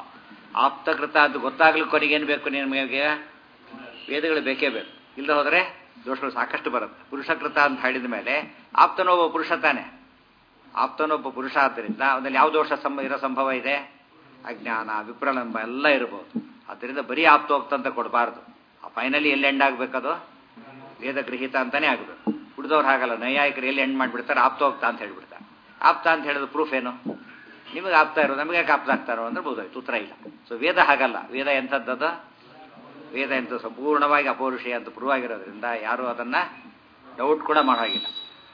ಆಪ್ತಕೃತ ಅಂತ ಗೊತ್ತಾಗ್ಲಿಕ್ಕೆ ಕೊನೆಗೇನು ಬೇಕು ನಿಮಗೆ ವೇದಗಳು ಬೇಕೇ ಬೇಕು ಇಲ್ಲದೆ ಹೋದರೆ ದೋಷಗಳು ಸಾಕಷ್ಟು ಬರುತ್ತೆ ಪುರುಷಕೃತ ಅಂತ ಹೇಳಿದ ಮೇಲೆ ಆಪ್ತನೊಬ್ಬ ಪುರುಷ ತಾನೆ ಆಪ್ತನೊಬ್ಬ ಪುರುಷ ಆದ್ದರಿಂದ ಅವನಲ್ಲಿ ಯಾವ ದೋಷ ಸಂಭವ ಇರೋ ಸಂಭವ ಇದೆ ಅಜ್ಞಾನ ವಿಪ್ರಲಂಬ ಎಲ್ಲ ಇರ್ಬೋದು ಅದರಿಂದ ಬರೀ ಆಪ್ತೋಕ್ತ ಅಂತ ಕೊಡಬಾರ್ದು ಆ ಫೈನಲಿ ಎಲ್ಲಿ ಎಂಡ್ ಆಗಬೇಕದು ವೇದ ಗೃಹೀತ ಅಂತಾನೆ ಆಗಬೇಕು ಉಳಿದವ್ರು ಹಾಗಲ್ಲ ನೈಯಾಯಿಕರು ಎಲ್ಲಿ ಎಂಡ್ ಮಾಡಿಬಿಡ್ತಾರೆ ಆಪ್ತೋಕ್ತ ಅಂತ ಹೇಳ್ಬಿಡ್ತಾರೆ ಆಪ್ತ ಅಂತ ಹೇಳಿದ ಪ್ರೂಫ್ ಏನು ನಿಮಗೆ ಆಗ್ತಾ ಇರೋ ನಮಗೆ ಯಾಕೆ ಆಪ್ತ ಆಗ್ತಾರೋ ಅಂದ್ರೆ ಬೋದಾಯ್ತು ಉತ್ತರ ಇಲ್ಲ ಸೊ ವೇದ ಹಾಗಲ್ಲ ವೇದ ಎಂಥದ್ದದು ವೇದ ಎಂತ ಸಂಪೂರ್ಣವಾಗಿ ಅಪೌರುಷೇಯ ಅಂತ ಪ್ರೂವ್ ಆಗಿರೋದ್ರಿಂದ ಯಾರು ಅದನ್ನ ಡೌಟ್ ಕೂಡ ಮಾಡೋಂಗಿಲ್ಲ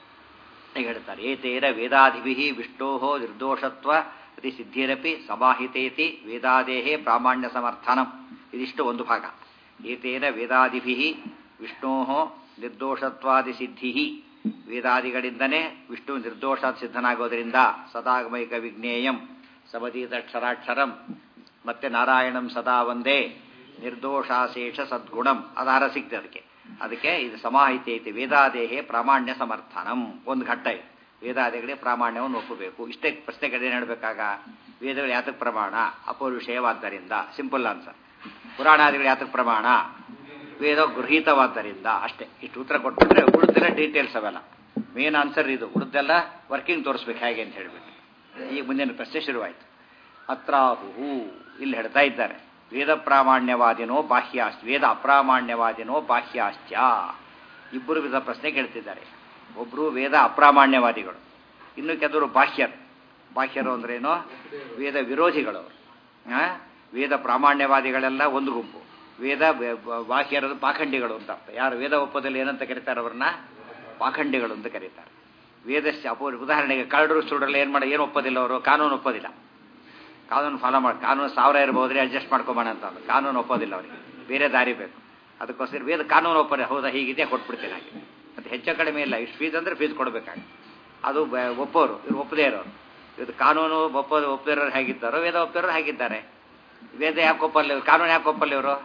ಈಗ ಹೇಳ್ತಾರೆ ಏತೇನ ವೇದಾದಿಭಿ ವಿಷ್ಣೋ ನಿರ್ದೋಷತ್ವ ಅತಿ ಸಿದ್ಧಿರಪಿ ಸಮಾಹಿತೇತಿ ವೇದಾದೇಹೇ ಪ್ರಾಮಾಣ್ಯ ಸಮರ್ಥನಂ ಇದಿಷ್ಟು ಒಂದು ಭಾಗ ಏತೇನ ವೇದಾದಿಭಿ ವಿಷ್ಣೋ ನಿರ್ದೋಷತ್ವಾದಿ ಸಿದ್ಧಿ ವೇದಾದಿಗಳಿಂದನೇ ವಿಷ್ಣು ನಿರ್ದೋಷ ಸಿದ್ಧನಾಗೋದ್ರಿಂದ ಸದಾಗಮೈಕ ವಿಜ್ಞೇಯಂ ಸಮದೀತಕ್ಷರಾಕ್ಷರಂ ಮತ್ತೆ ನಾರಾಯಣಂ ಸದಾ ಒಂದೇ ನಿರ್ದೋಷಾಶೇಷ ಸದ್ಗುಣಂ ಆಧಾರ ಸಿಗ್ತದೆ ಅದಕ್ಕೆ ಅದಕ್ಕೆ ಇದು ಸಮಾಹಿತಿ ಐತಿ ವೇದಾದೇಹೇ ಪ್ರಾಮಾಣ್ಯ ಸಮರ್ಥನಂ ಒಂದು ಘಟ್ಟ ಇದೆ ವೇದಾದಿಗಳಿಗೆ ಪ್ರಾಮಾಣ್ಯವನ್ನು ಒಪ್ಪಬೇಕು ಇಷ್ಟೇ ಪ್ರಶ್ನೆಗಳು ಏನು ಹೇಳಬೇಕಾಗ ವೇದಗಳು ಯಾತಕ್ಕೆ ಪ್ರಮಾಣ ಅಪೌರುಷೇಯವಾದ್ದರಿಂದ ಸಿಂಪಲ್ ಆನ್ಸರ್ ಪುರಾಣಾದಿಗಳು ಯಾತಕ್ಕೆ ಪ್ರಮಾಣ ವೇದ ಗೃಹೀತವಾದ್ದರಿಂದ ಅಷ್ಟೇ ಇಷ್ಟು ಉತ್ತರ ಕೊಟ್ಬಿಟ್ರೆ ಉಳಿದೆಲ್ಲ ಡೀಟೇಲ್ಸ್ ಅವೆಲ್ಲ ಮೇನ್ ಆನ್ಸರ್ ಇದು ಉಳಿದೆಲ್ಲ ವರ್ಕಿಂಗ್ ತೋರಿಸ್ಬೇಕು ಹೇಗೆ ಅಂತ ಹೇಳ್ಬಿಟ್ಟು ಈಗ ಮುಂದಿನ ಪ್ರಶ್ನೆ ಶುರುವಾಯಿತು ಅತ್ರಾಹು ಇಲ್ಲಿ ಹೇಳ್ತಾ ಇದ್ದಾರೆ ವೇದ ಪ್ರಾಮಾಣ್ಯವಾದಿನೋ ಬಾಹ್ಯಾಶ್ಚ ವೇದ ಅಪ್ರಾಮಾಣ್ಯವಾದಿನೋ ಬಾಹ್ಯಾಶ್ಚ ಇಬ್ಬರು ವಿಧ ಪ್ರಶ್ನೆ ಕೇಳ್ತಿದ್ದಾರೆ ಒಬ್ಬರು ವೇದ ಅಪ್ರಾಮಾಣ್ಯವಾದಿಗಳು ಇನ್ನು ಕೆಲವರು ಬಾಹ್ಯರು ಬಾಹ್ಯರು ಅಂದ್ರೇನು ವೇದ ವಿರೋಧಿಗಳು ಆ? ವೇದ ಪ್ರಾಮಾಣ್ಯವಾದಿಗಳೆಲ್ಲ ಒಂದು ಗುಂಪು ವೇದ ಬಾಹ್ಯರದು ಪಾಖಂಡಿಗಳು ಅಂತ ಅರ್ಥ ಯಾರು ವೇದ ಒಪ್ಪದಲ್ಲಿ ಏನಂತ ಕರೀತಾರೆ ಅವ್ರನ್ನ ಪಾಖಂಡಿಗಳು ಅಂತ ಕರೀತಾರೆ ವೇದಸ್ಯ ಅಪೋ ಉದಾಹರಣೆಗೆ ಕರಡರು ಸುಡರಲ್ಲಿ ಏನು ಮಾಡಿ ಏನು ಒಪ್ಪೋದಿಲ್ಲ ಅವರು ಕಾನೂನು ಒಪ್ಪೋದಿಲ್ಲ ಕಾನೂನು ಫಾಲೋ ಮಾಡಿ ಕಾನೂನು ಸಾವಿರ ಇರ್ಬೋದ್ರಿ ಅಡ್ಜಸ್ಟ್ ಮಾಡ್ಕೊಬೋಣ ಅಂತ ಅಂದ್ರು. ಕಾನೂನು ಒಪ್ಪೋದಿಲ್ಲ ಅವರಿಗೆ ಬೇರೆ ದಾರಿ ಬೇಕು ಅದಕ್ಕೋಸ್ಕರ ವೇದ ಕಾನೂನು ಒಪ್ಪದೆ ಹೌದಾ ಹೀಗಿದೆ ಕೊಟ್ಬಿಡ್ತೀನಿ ಹಾಗೆ ಅದು ಹೆಚ್ಚು ಕಡಿಮೆ ಇಲ್ಲ ಇಷ್ಟು ಫೀಸ್ ಅಂದರೆ ಫೀಸ್ ಕೊಡಬೇಕಾಗ ಅದು ಬ- ಒಪ್ಪೋರು ಇವ್ರು ಒಪ್ಪದೇ ಇರೋರು ಇದು ಕಾನೂನು ಒಪ್ಪೋದು ಒಪ್ಪದೇ ಇರೋರು ಹೇಗಿದ್ದಾರೋ ವೇದ ಒಪ್ಪಿರೋರು ಹೇಗಿದ್ದಾರೆ ವೇದ ಯಾಕೆ ಒಪ್ಪಲ್ಲ ಕಾನೂನು ಯಾಕೆ ಒಪ್ಪಲ್ಲ ಇವರು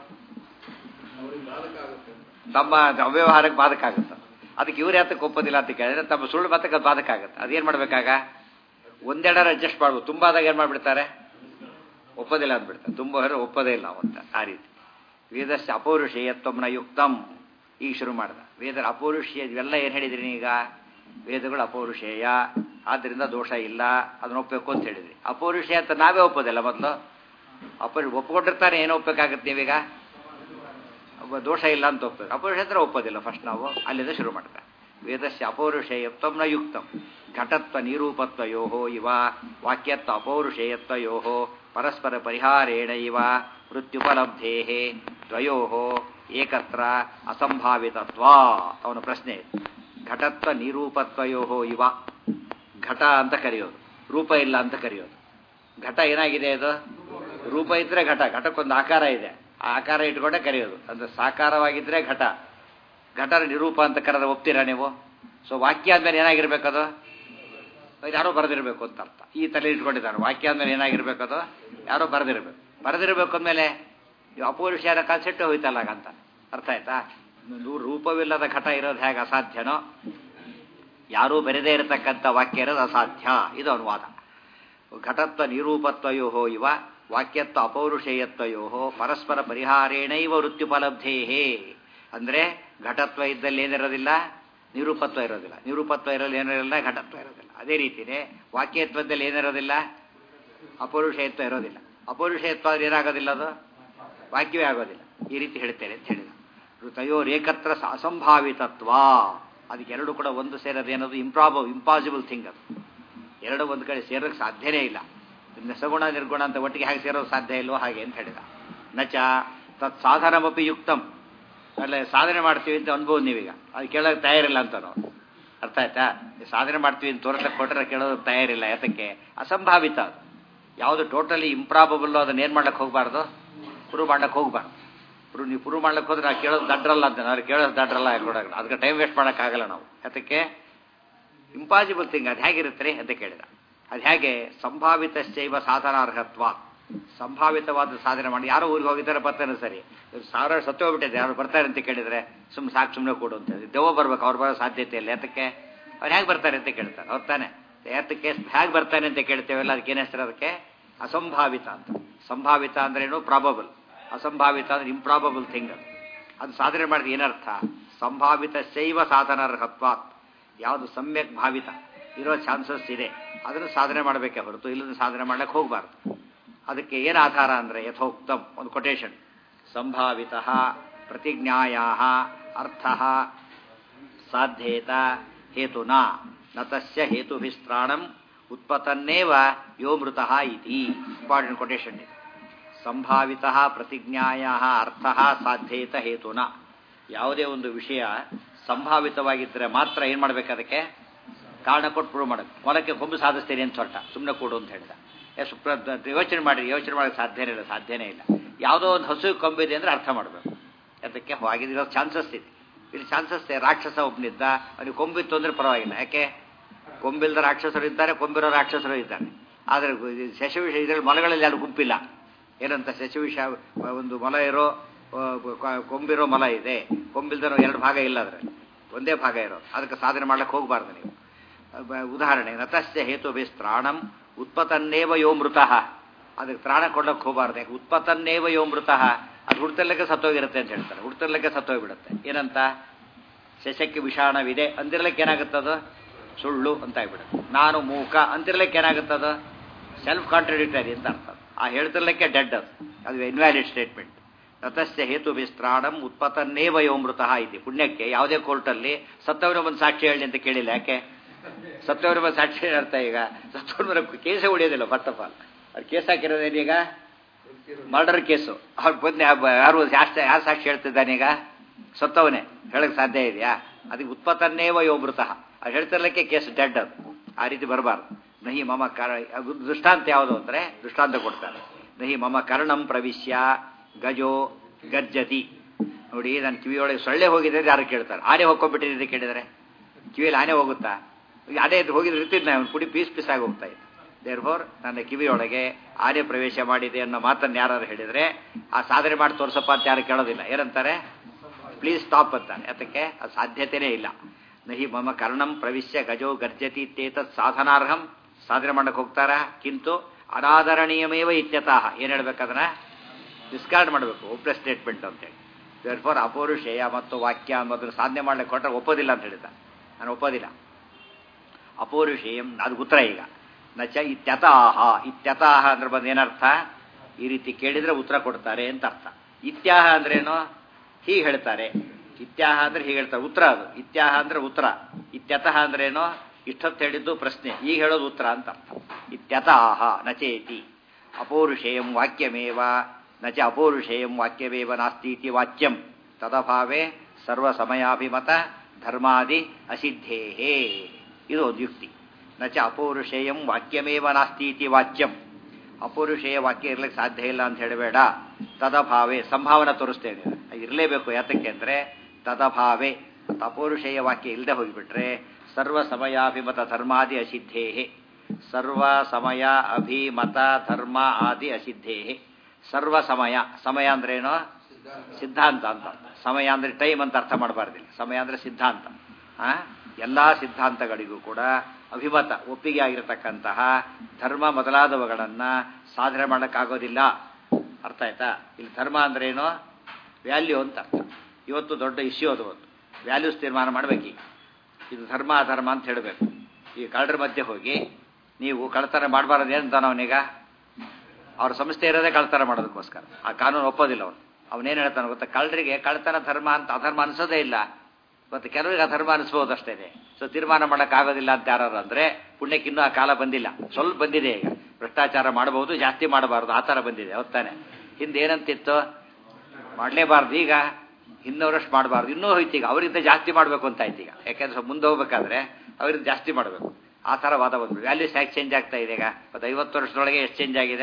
ತಮ್ಮ ಅವ್ಯವಹಾರಕ್ಕೆ ಬಾಧಕ ಆಗುತ್ತೆ ಅದಕ್ಕೆ ಇವ್ರು ಯಾತಕ್ಕೆ ಒಪ್ಪೋದಿಲ್ಲ ಅಂತ ಕೇಳಿದ್ರೆ ತಮ್ಮ ಸುಳ್ಳು ಮಾತಕ್ಕೆ ಅದು ಬಾಧಕ ಆಗುತ್ತೆ ಅದೇನು ಮಾಡ್ಬೇಕಾಗ ಒಂದೆರಡರ ಅಡ್ಜಸ್ಟ್ ಮಾಡ್ಬೋದು ತುಂಬ ಆದಾಗ ಏನು ಮಾಡಿಬಿಡ್ತಾರೆ ಒಪ್ಪೋದಿಲ್ಲ ಅಂದ್ಬಿಡ್ತಾರೆ ತುಂಬ ಹೊರ ಒಪ್ಪೋದೇ ಇಲ್ಲ ಅವಂತ ಆ ರೀತಿ ವೇದಸ್ಯ ಅಪೌರುಷೇಯತ್ವಮ್ನ ಯುಕ್ತಂ ಈಗ ಶುರು ಮಾಡ್ದ ವೇದರ ಅಪೌರುಷೇಯ ಇವೆಲ್ಲ ಏನು ಹೇಳಿದ್ರಿ ಈಗ ವೇದಗಳು ಅಪೌರುಷೇಯ ಆದ್ದರಿಂದ ದೋಷ ಇಲ್ಲ ಅದನ್ನ ಒಪ್ಪಬೇಕು ಅಂತ ಹೇಳಿದ್ರಿ ಅಪೌರುಷೇಯ ಅಂತ ನಾವೇ ಒಪ್ಪೋದಿಲ್ಲ ಮೊದಲು ಅಪೌರು ಒಪ್ಕೊಂಡಿರ್ತಾನೆ ಏನು ಒಪ್ಪಬೇಕಾಗತ್ತೆ ನೀವೀಗ ಒಬ್ಬ ದೋಷ ಇಲ್ಲ ಅಂತ ಒಪ್ಪಬೇಕು ಅಪೌರುಷ ಅಂದ್ರೆ ಒಪ್ಪೋದಿಲ್ಲ ಫಸ್ಟ್ ನಾವು ಅಲ್ಲಿಂದ ಶುರು ಮಾಡ್ತಾರೆ ವೇದಸ್ಯ ಅಪೌರುಷೇಯತ್ವಂ ನ ಯುಕ್ತಂ ಘಟತ್ವ ನಿರೂಪತ್ವಯೋ ಇವ ವಾಕ್ಯತ್ವ ಅಪೌರುಷೇಯತ್ವಯೋ ಪರಸ್ಪರ ಪರಿಹಾರೇಣ ಇವ ಮೃತ್ಯುಪಲಬ್ಧೇ ದ್ವಯೋ ಏಕತ್ರ ಅಸಂಭಾವಿತತ್ವ ಅವನ ಪ್ರಶ್ನೆ ಘಟತ್ವ ನಿರೂಪತ್ವಯೋ ಇವ ಘಟ ಅಂತ ಕರೆಯೋದು ರೂಪ ಇಲ್ಲ ಅಂತ ಕರೆಯೋದು ಘಟ ಏನಾಗಿದೆ ಅದು ರೂಪ ಇದ್ರೆ ಘಟ ಘಟಕ್ಕೊಂದು ಆಕಾರ ಇದೆ ಆ ಆಕಾರ ಇಟ್ಕೊಂಡೆ ಕರೆಯೋದು ಅಂದ್ರೆ ಸಾಕಾರವಾಗಿದ್ರೆ ಘಟ ಘಟನ ನಿರೂಪ ಅಂತ ಕರೆದ್ರೆ ಒಪ್ತೀರಾ ನೀವು ಸೊ ವಾಕ್ಯ ಅಂದ್ಮೇಲೆ ಏನಾಗಿರ್ಬೇಕದು ಅದು ಯಾರೋ ಬರೆದಿರಬೇಕು ಅಂತ ಅರ್ಥ ಈ ತಲೆ ಇಟ್ಕೊಂಡಿದ್ದಾನೆ ವಾಕ್ಯ ಅಂದ್ಮೇಲೆ ಏನಾಗಿರ್ಬೇಕದು ಯಾರೋ ಬರೆದಿರಬೇಕು ಬರೆದಿರಬೇಕು ಅಂದಮೇಲೆ ಅಪೌರುಷರ ಕಾನ್ಸೆಪ್ಟ್ ಹೋಯ್ತಲ್ಲ ಅಂತ ಅರ್ಥ ಆಯ್ತಾ ಒಂದು ರೂಪವಿಲ್ಲದ ಘಟ ಇರೋದು ಹೇಗೆ ಅಸಾಧ್ಯನೋ ಯಾರೂ ಬರೆದೇ ಇರತಕ್ಕಂಥ ವಾಕ್ಯ ಇರೋದು ಅಸಾಧ್ಯ ಇದು ಅನುವಾದ ಘಟತ್ವ ನಿರೂಪತ್ವಯೋ ಇವ ವಾಕ್ಯತ್ವ ಅಪೌರುಷೇಯತ್ವಯೋ ಪರಸ್ಪರ ಪರಿಹಾರೇಣ ಇವ ವೃತ್ಯುಪಲಬ್ಧೇ ಅಂದ್ರೆ ಘಟತ್ವ ಇದ್ದಲ್ಲಿ ಏನಿರೋದಿಲ್ಲ ನಿರೂಪತ್ವ ಇರೋದಿಲ್ಲ ನಿರೂಪತ್ವ ಇರೋದು ಏನಿರೋದಿಲ್ಲ ಘಟತ್ವ ಇರೋದಿಲ್ಲ ಅದೇ ರೀತಿನೇ ವಾಕ್ಯತ್ವದಲ್ಲಿ ಏನಿರೋದಿಲ್ಲ ಅಪೌರುಷೇಯತ್ವ ಇರೋದಿಲ್ಲ ಅಪೌರುಷೇಯತ್ವ ಆದ್ರೆ ಏನಾಗೋದಿಲ್ಲ ಅದು ವಾಕ್ಯವೇ ಆಗೋದಿಲ್ಲ ಈ ರೀತಿ ಹೇಳ್ತೇನೆ ಅಂತ ಹೇಳಿದ ತಯೋರೇಕತ್ರ ಸ- ಅಸಂಭಾವಿತತ್ವ ಅದಕ್ಕೆ ಎರಡು ಕೂಡ ಒಂದು ಸೇರೋದೇನದು ಇಂಪ್ರಾಬ ಇಂಪಾಸಿಬಲ್ ಥಿಂಗ್ ಅದು ಎರಡು ಒಂದು ಕಡೆ ಸೇರೋಕ್ಕೆ ಸಾಧ್ಯನೇ ಇಲ್ಲ ಇನ್ನು ಸಗುಣ ನಿರ್ಗುಣ ಅಂತ ಒಟ್ಟಿಗೆ ಹಾಗೆ ಸೇರೋದು ಸಾಧ್ಯ ಇಲ್ವೋ ಹಾಗೆ ಅಂತ ಹೇಳಿದ ನಚ ತತ್ ಸಾಧನಮಪಿ ಯುಕ್ತಂ ಅಲ್ಲೇ ಸಾಧನೆ ಮಾಡ್ತೀವಿ ಅಂತ ಅನ್ಬೋದು ನೀವೀಗ ಅದು ಕೇಳೋಕೆ ತಯಾರಿಲ್ಲ ಅಂತ ನಾವು ಅರ್ಥ ಆಯ್ತಾ ಈ ಸಾಧನೆ ಮಾಡ್ತೀವಿ ಅಂತ ತೋರ್ಸಕ್ಕೆ ಕೊಟ್ಟರೆ ಕೇಳೋದು ತಯಾರಿಲ್ಲ ಯಾತಕ್ಕೆ ಅಸಂಭಾವಿತ ಅದು ಯಾವುದು ಟೋಟಲಿ ಇಂಪ್ರಾಬಬಲ್ ಅದನ್ನ ಏನು ಮಾಡ್ಲಿಕ್ಕೆ ಹೋಗಬಾರ್ದು ಪ್ರೂವ್ ಮಾಡ್ಲಿಕ್ಕೆ ಹೋಗಬಾರ್ದು ಪ್ರೂವ್ ನೀವು ಪ್ರೂವ್ ಮಾಡ್ಲಿಕ್ಕೆ ಹೋದ್ರೆ ನಾವು ಕೇಳೋದು ದಡ್ರಲ್ಲ ಅಂತ ಅವ್ರು ಕೇಳೋದು ದಡ್ರಲ್ಲ ಕೊಡೋಲ್ಲ ಅದಕ್ಕೆ ಟೈಮ್ ವೇಸ್ಟ್ ಮಾಡೋಕ್ಕಾಗಲ್ಲ ನಾವು ಯಾತಕ್ಕೆ ಇಂಪಾಸಿಬಲ್ ಥಿಂಗ್ ಅದು ಹೇಗಿರುತ್ತೆ ರೀ ಅಂತ ಕೇಳಿದ ಅದು ಹೇಗೆ ಸಂಭಾವಿತ ಶೈವ ಸಾಧನಾರ್ಹತ್ವ ಸಂಭಾವಿತವಾದ ಸಾಧನೆ ಮಾಡಿ ಯಾರೋ ಊರಿಗೆ ಹೋಗಿದ್ದಾರೆ ಬರ್ತಾನೆ ಸರಿ ಸಾವಿರ ಸತ್ತು ಹೋಗ್ಬಿಟ್ಟಿದೆ ಯಾರು ಬರ್ತಾರೆ ಅಂತ ಕೇಳಿದ್ರೆ ಸುಮ್ಮನೆ ಸಾಕು ಸುಮ್ಮನೆ ಕೊಡು ಅಂತ ಹೇಳಿ ದೆವ್ವ ಬರ್ಬೇಕು ಅವ್ರು ಬರೋ ಸಾಧ್ಯತೆ ಇಲ್ಲ ಯಾತಕ್ಕೆ ಅವ್ರು ಹೇಗೆ ಬರ್ತಾರೆ ಅಂತ ಕೇಳ್ತಾರೆ ಹೊತ್ತಾನೆ ಯಾತಕ್ಕೆ ಹೇಗೆ ಬರ್ತಾನೆ ಅಂತ ಕೇಳ್ತೇವಲ್ಲ ಅದಕ್ಕೆ ಏನು ಹೆಸರು ಅದಕ್ಕೆ ಅಸಂಭಾವಿತ ಅಂತ ಸಂಭಾವಿತ ಅಂದ್ರೇನು ಪ್ರಾಬಬಲ್ ಅಸಂಭಾವಿತ ಅಂದ್ರೆ ಇಂಪ್ರಾಬಬಲ್ ಥಿಂಗ್ ಅದು ಅದು ಸಾಧನೆ ಮಾಡಿದ ಏನರ್ಥ ಸಂಭಾವಿತ ಶೈವ ಸಾಧನಾರ್ಹತ್ವ ಯಾವುದು ಸಮ್ಯಕ್ ಭಾವಿತ ಇರೋ ಚಾನ್ಸಸ್ ಇದೆ ಅದನ್ನು ಸಾಧನೆ ಮಾಡಬೇಕೇ ಹೊರತು ಇಲ್ಲದ ಸಾಧನೆ ಮಾಡ್ಲಿಕ್ಕೆ ಹೋಗಬಾರ್ದು ಅದಕ್ಕೆ ಏನು ಆಧಾರ ಅಂದರೆ ಯಥೋಕ್ತಂ ಒಂದು ಕೊಟೇಶನ್ ಸಂಭಾವಿತ ಪ್ರತಿಜ್ಞಾಯ ಅರ್ಥ ಸಾಧ್ಯೇತ ಹೇತುನ ನತಸ್ಯ ಹೇತುಭಿಸ್ತ್ರಾಣಂ ಉತ್ಪತನ್ನೇವ ಯೋ ಮೃತ ಇತಿ ಇಂಪಾರ್ಟೆಂಟ್ ಕೊಟೇಶನ್ ಇದೆ ಸಂಭಾವಿತ ಪ್ರತಿಜ್ಞಾಯ ಅರ್ಥ ಸಾಧ್ಯೇತ ಹೇತುನ ಯಾವುದೇ ಒಂದು ವಿಷಯ ಸಂಭಾವಿತವಾಗಿದ್ದರೆ ಮಾತ್ರ ಏನು ಮಾಡ್ಬೇಕು ಅದಕ್ಕೆ ಕಾರಣ ಕೊಟ್ಟು ಪ್ರೂವ್ ಮಾಡಬೇಕು ಮೊಲಕ್ಕೆ ಕೊಂಬು ಸಾಧಿಸ್ತೇನೆ ಅಂತ ಹೊರಟ ಸುಮ್ಮನೆ ಕೊಡು ಅಂತ ಹೇಳಿದ ಎಷ್ಟು ಯೋಚನೆ ಮಾಡಿ ಯೋಚನೆ ಮಾಡೋಕ್ಕೆ ಸಾಧ್ಯನೇ ಇಲ್ಲ ಸಾಧ್ಯನೇ ಇಲ್ಲ ಯಾವುದೋ ಒಂದು ಹಸು ಕೊಂಬಿದೆ ಅಂದರೆ ಅರ್ಥ ಮಾಡಬೇಕು ಅದಕ್ಕೆ ಆಗಿರೋ ಚಾನ್ಸಸ್ ಇದೆ ಇಲ್ಲಿ ಚಾನ್ಸಸ್ ರಾಕ್ಷಸ ಒಬ್ಬನಿದ್ದ ಅವನಿಗೆ ಕೊಂಬಿತ್ತು ಅಂದರೆ ಪರವಾಗಿಲ್ಲ ಯಾಕೆ ಕೊಂಬಿಲ್ದ ರಾಕ್ಷಸರು ಇದ್ದಾರೆ ಕೊಂಬಿರೋ ರಾಕ್ಷಸರು ಇದ್ದಾರೆ ಆದರೆ ಶಶವಿಷ ಇದರಲ್ಲಿ ಮೊಲಗಳಲ್ಲಿ ಯಾರು ಗುಂಪಿಲ್ಲ ಏನಂತ ಶಶವಿಷ ಒಂದು ಮೊಲ ಇರೋ ಕೊಂಬಿರೋ ಮೊಲ ಇದೆ ಕೊಂಬಿಲ್ದಿರೋ ಎರಡು ಭಾಗ ಇಲ್ಲ ಅದರಲ್ಲಿ ಒಂದೇ ಭಾಗ ಇರೋ ಅದಕ್ಕೆ ಸಾಧನೆ ಮಾಡ್ಲಿಕ್ಕೆ ಹೋಗಬಾರ್ದು ನೀವು ಉದಾಹರಣೆ ನತಸ್ಯ ಹೇತು ಬೇಸ್ ತ್ರಾಣಂ ಉತ್ಪತನ್ನೇವ ಯೋ ಮೃತಃ ಅದಕ್ಕೆ ತ್ರಾಣ ಕೊಡಕ್ಕೆ ಹೋಗಬಾರ್ದು ಯಾಕೆ ಉತ್ಪತನ್ನೇವ ಯೋ ಮೃತಃ ಅದು ಹುಡ್ತಿರ್ಲಿಕ್ಕೆ ಸತ್ತೋಗಿರುತ್ತೆ ಅಂತ ಹೇಳ್ತಾರೆ ಹುಡ್ತಿರ್ಲಿಕ್ಕೆ ಸತ್ತೋಗ್ಬಿಡುತ್ತೆ ಏನಂತ ಶಶಕ್ಕೆ ವಿಷಾಣವಿದೆ ಅಂದಿರ್ಲಿಕ್ಕೆ ಏನಾಗುತ್ತದು ಸುಳ್ಳು ಅಂತ ಆಗ್ಬಿಡುತ್ತೆ ನಾನು ಮೂಕ ಅಂತಿರ್ಲಿಕ್ಕೆ ಏನಾಗುತ್ತದು ಸೆಲ್ಫ್ ಕಾಂಟ್ರಡಿಕ್ಟರಿ ಅಂತ ಅರ್ಥ ಆ ಹೇಳ್ತಿರ್ಲಿಕ್ಕೆ ಡೆಡ್ ಅದು ಅದು ಇನ್ವ್ಯಾಲಿಡ್ ಸ್ಟೇಟ್ಮೆಂಟ್ ರಥಸ್ಯ ಹೇತು ವಿಸ್ತ್ರಾಣಂ ಉತ್ಪತನ್ನೇವ ಯೋಮೃತಃ ಇದೆ ಪುಣ್ಯಕ್ಕೆ ಯಾವುದೇ ಕೋರ್ಟಲ್ಲಿ ಸತ್ತವರ ಒಂದು ಸಾಕ್ಷಿ ಹೇಳಿ ಅಂತ ಕೇಳಿಲ್ಲ ಯಾಕೆ ಸತ್ತವರ ಬಂದು ಸಾಕ್ಷಿ ಅರ್ಥ ಈಗ ಸತ್ತವರ ಕೇಸೇ ಉಳಿಯೋದಿಲ್ಲ ಫಸ್ಟ್ ಆಫ್ ಆಲ್ ಅವ್ರು ಕೇಸ್ ಹಾಕಿರೋದೇನೀಗ ಮರ್ಡರ್ ಕೇಸು ಅವ್ರು ಬಂದು ಯಾರು ಜಾಸ್ತಿ ಯಾರು ಸಾಕ್ಷಿ ಹೇಳ್ತಿದ್ದಾನೆ ಈಗ ಸತ್ತವನೇ ಹೇಳಕ್ ಸಾಧ್ಯ ಇದೆಯಾ ಅದಕ್ಕೆ ಉತ್ಪತ್ತನ್ನೇವ ಯೋಮೃತಃ ಅದು ಹೇಳ್ತಿರ್ಲಿಕ್ಕೆ ಕೇಸ್ ಡೆಡ್ ಅದು ಆ ರೀತಿ ಬರಬಾರ್ದು ನಹಿ ಮಮ ಕರ ದೃಷ್ಟಾಂತ ಯಾವುದು ಅಂದರೆ ದೃಷ್ಟಾಂತ ಕೊಡ್ತಾರೆ ನಹಿ ಮಮ ಕರ್ಣಂ ಪ್ರವಿಶ್ಯ ಗಜೋ ಗರ್ಜತಿ ನೋಡಿ ನನ್ನ ಕಿವಿಯೊಳಗೆ ಸೊಳ್ಳೆ ಹೋಗಿದೆ ಯಾರು ಕೇಳ್ತಾರೆ ಆನೆ ಹೋಗ್ಕೊಂಡ್ಬಿಟ್ಟಿದೆ ಕೇಳಿದರೆ ಕಿವಿಯಲ್ಲಿ ಆನೆ ಹೋಗುತ್ತಾ ಅದೇ ಹೋಗಿದ್ರೆ ಇರ್ತಿದ್ದ ಅವನು ಪುಡಿ ಪೀಸ್ ಪೀಸ್ ಆಗಿ ಹೋಗ್ತಾ ಇದ್ದ ದೇರ್ ಫೋರ್ ನನ್ನ ಕಿವಿಯೊಳಗೆ ಆನೆ ಪ್ರವೇಶ ಮಾಡಿದೆ ಅನ್ನೋ ಮಾತನ್ನು ಯಾರು ಹೇಳಿದರೆ ಆ ಸಾಧನೆ ಮಾಡಿ ತೋರ್ಸಪ್ಪ ಅಂತ ಯಾರು ಕೇಳೋದಿಲ್ಲ ಏನಂತಾರೆ ಪ್ಲೀಸ್ ಸ್ಟಾಪ್ ಅಂತಾನೆ ಅದಕ್ಕೆ ಅದು ಸಾಧ್ಯತೆಯೇ ಇಲ್ಲ ನಹಿ ಮಮ ಕರ್ಣಂ ಪ್ರವಿಶ್ಯ ಗಜೋ ಗರ್ಜತಿ ತೇತತ್ ಸಾಧನಾರ್ಹಂ ಸಾಧನೆ ಮಾಡಕ್ಕೆ ಹೋಗ್ತಾರ ಕಿಂತು ಅನಾದರಣೀಯಮೇವ ಇತ್ಯತಃ ಏನು ಹೇಳ್ಬೇಕದನ್ನ ಡಿಸ್ಕಾರ್ಡ್ ಮಾಡಬೇಕು ಒಪ್ಲೆ ಸ್ಟೇಟ್ಮೆಂಟ್ ಅಂತೇಳಿ ದೇರ್ ಫಾರ್ ಅಪೌರುಷೇಯ ಮತ್ತು ವಾಕ್ಯ ಮೊದಲು ಸಾಧನೆ ಮಾಡ್ಲಿಕ್ಕೆ ಕೊಟ್ಟರೆ ಒಪ್ಪೋದಿಲ್ಲ ಅಂತ ಹೇಳಿದ್ದ ನಾನು ಒಪ್ಪೋದಿಲ್ಲ ಅಪೌರುಷೇಯಂ ಅದು ಉತ್ತರ ಈಗ ನಚ ಇತ್ಯತಾಹ ಇತ್ಯತಾಹ ಅಂದ್ರೆ ಬಂದು ಏನರ್ಥ ಈ ರೀತಿ ಕೇಳಿದ್ರೆ ಉತ್ತರ ಕೊಡ್ತಾರೆ ಅಂತ ಅರ್ಥ ಇತ್ಯಾಹ ಅಂದ್ರೇನು ಹೀಗೆ ಹೇಳ್ತಾರೆ ಇತ್ಯಾಹ ಅಂದ್ರೆ ಹೀಗೆ ಹೇಳ್ತಾರೆ ಉತ್ತರ ಅದು ಇತ್ಯಾಹ ಅಂದ್ರೆ ಉತ್ತರ ಇತ್ಯತಃ ಅಂದ್ರೇನು ಇಷ್ಟೊತ್ತು ಹೇಳಿದ್ದು ಪ್ರಶ್ನೆ ಈಗ ಹೇಳೋದು ಉತ್ತರ ಅಂತ ಅರ್ಥ ಇತ್ಯತಾಹ ನಚೇತಿ ಅಪೌರುಷೇಯಂ ವಾಕ್ಯಮೇವ ನಚ ಅಪೌರುಷೇಯಂ ವಾಕ್ಯಮೇವ ನಾಸ್ತೀತಿ ವಾಕ್ಯಂ ತದಭಾವೇ ಸರ್ವ ಸಮಯಾಭಿಮತ ಧರ್ಮಾದಿ ಅಸಿದ್ಧೇಹೇ ಇದು ಒಂದು ಯುಕ್ತಿ ನಚ ಅಪೌರುಷೇಯಂ ವಾಕ್ಯಮೇವ ನಾಸ್ತೀತಿ ವಾಚ್ಯಂ ಅಪೌರುಷೇಯ ವಾಕ್ಯ ಇರ್ಲಿಕ್ಕೆ ಸಾಧ್ಯ ಇಲ್ಲ ಅಂತ ಹೇಳಬೇಡ ತದಭಾವೆ ಸಂಭಾವನೆ ತೋರಿಸ್ತೇನೆ ಇರಲೇಬೇಕು ಯಾತಕ್ಕೆ ಅಂದರೆ ತದಭಾವೆ ಅಪೌರುಷೇಯ ವಾಕ್ಯ ಇಲ್ಲದೆ ಹೋಗಿಬಿಟ್ರೆ ಸರ್ವ ಸಮಯಾಭಿಮತ ಧರ್ಮಾದಿ ಅಸಿದ್ಧೇಹೆ ಸರ್ವ ಸಮಯ ಅಭಿಮತ ಧರ್ಮ ಆದಿ ಅಸಿದ್ಧೇಹೆ ಸರ್ವ ಸಮಯ ಸಮಯ ಅಂದ್ರೇನು ಸಿದ್ಧಾಂತ ಅಂತ ಸಮಯ ಅಂದ್ರೆ ಟೈಮ್ ಅಂತ ಅರ್ಥ ಮಾಡಬಾರ್ದಿಲ್ಲ ಸಮಯ ಅಂದ್ರೆ ಸಿದ್ಧಾಂತ ಆ ಎಲ್ಲ ಸಿದ್ಧಾಂತಗಳಿಗೂ ಕೂಡ ಅಭಿಮತ ಒಪ್ಪಿಗೆ ಆಗಿರತಕ್ಕಂತಹ ಧರ್ಮ ಮೊದಲಾದವುಗಳನ್ನ ಸಾಧನೆ ಮಾಡೋಕ್ಕಾಗೋದಿಲ್ಲ ಅರ್ಥ ಆಯ್ತಾ ಇಲ್ಲಿ ಧರ್ಮ ಅಂದ್ರೇನು ವ್ಯಾಲ್ಯೂ ಅಂತ ಅರ್ಥ ಇವತ್ತು ದೊಡ್ಡ ಇಶ್ಯೂ ಅದು ಒಂದು ವ್ಯಾಲ್ಯೂಸ್ ತೀರ್ಮಾನ ಮಾಡಬೇಕೀಗ ಇದು ಧರ್ಮ ಅಧರ್ಮ ಅಂತ ಹೇಳಬೇಕು ಈ ಕಳ್ಳರ ಮಧ್ಯೆ ಹೋಗಿ ನೀವು ಕಳ್ತನ ಮಾಡಬಾರದು ಏನಂತಾನ ಅವನೀಗ ಅವ್ರ ಸಂಸ್ಥೆ ಇರೋದೇ ಕಳ್ತನ ಮಾಡೋದಕ್ಕೋಸ್ಕರ ಆ ಕಾನೂನು ಒಪ್ಪೋದಿಲ್ಲ ಅವನು ಅವನೇನು ಹೇಳ್ತಾನೆ ಗೊತ್ತಾ ಕಳ್ಳರಿಗೆ ಕಳ್ತನ ಧರ್ಮ ಅಂತ ಅಧರ್ಮ ಅನಿಸೋದೇ ಇಲ್ಲ ಮತ್ತು ಕೆಲವರಿಗೆ ಅಧರ್ಮ ಅನಿಸ್ಬೋದು ಅಷ್ಟೇ ಸೊ ತೀರ್ಮಾನ ಮಾಡೋಕ್ಕಾಗೋದಿಲ್ಲ ಅಂತ ಯಾರು ಅಂದರೆ ಪುಣ್ಯಕ್ಕೆ ಇನ್ನೂ ಆ ಕಾಲ ಬಂದಿಲ್ಲ ಸ್ವಲ್ಪ ಬಂದಿದೆ ಈಗ ಭ್ರಷ್ಟಾಚಾರ ಮಾಡಬಹುದು ಜಾಸ್ತಿ ಮಾಡಬಾರ್ದು ಆ ಥರ ಬಂದಿದೆ ಹೊತ್ತಾನೆ ಹಿಂದೆ ಏನಂತಿತ್ತು ಮಾಡಲೇಬಾರ್ದು ಈಗ ಇನ್ನೂರಷ್ಟು ಮಾಡಬಾರ್ದು ಇನ್ನೂ ಹೋಯ್ತು ಈಗ ಅವರಿಂದ ಜಾಸ್ತಿ ಮಾಡಬೇಕು ಅಂತ ಆಯ್ತು ಈಗ ಯಾಕೆಂದ್ರೆ ಮುಂದೆ ಹೋಗ್ಬೇಕಾದ್ರೆ ಅವರಿಂದ ಜಾಸ್ತಿ ಮಾಡಬೇಕು ಆ ಥರ ವಾದ ಬಂದ್ಬಿಟ್ಟು ವ್ಯಾಲ್ಯೂಸ್ ಯಾಕೆ ಚೇಂಜ್ ಆಗ್ತಾ ಇದೆ ಈಗ ಮತ್ತು ಐವತ್ತು ವರ್ಷದೊಳಗೆ ಎಷ್ಟು ಚೇಂಜ್ ಆಗಿದೆ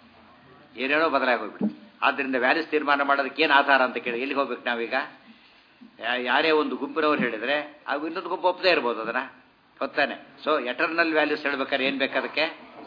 ಏನೇನೋ ಬದಲಾಗಿ ಹೋಗ್ಬಿಟ್ಟು ಆದ್ದರಿಂದ ವ್ಯಾಲ್ಯೂಸ್ ತೀರ್ಮಾನ ಮಾಡೋದಕ್ಕೆ ಏನು ಆಧಾರ ಅಂತ ಕೇಳಿ ಎಲ್ಲಿಗೆ ಹೋಗ್ಬೇಕು ನಾವೀಗ ಯಾ- ಯಾರೇ ಒಂದು ಗುಂಪಿನವ್ರು ಹೇಳಿದರೆ ಆ ಇನ್ನೊಂದು ಗುಂಪು ಒಪ್ಪದೇ ಇರ್ಬೋದು ಅದನ್ನ ಹೊತ್ತಾನೆ ಸೊ ಎಟರ್ನಲ್ ವ್ಯಾಲ್ಯೂಸ್ ಹೇಳ್ಬೇಕಾದ್ರೆ ಏನು ಬೇಕು ಅದಕ್ಕೆ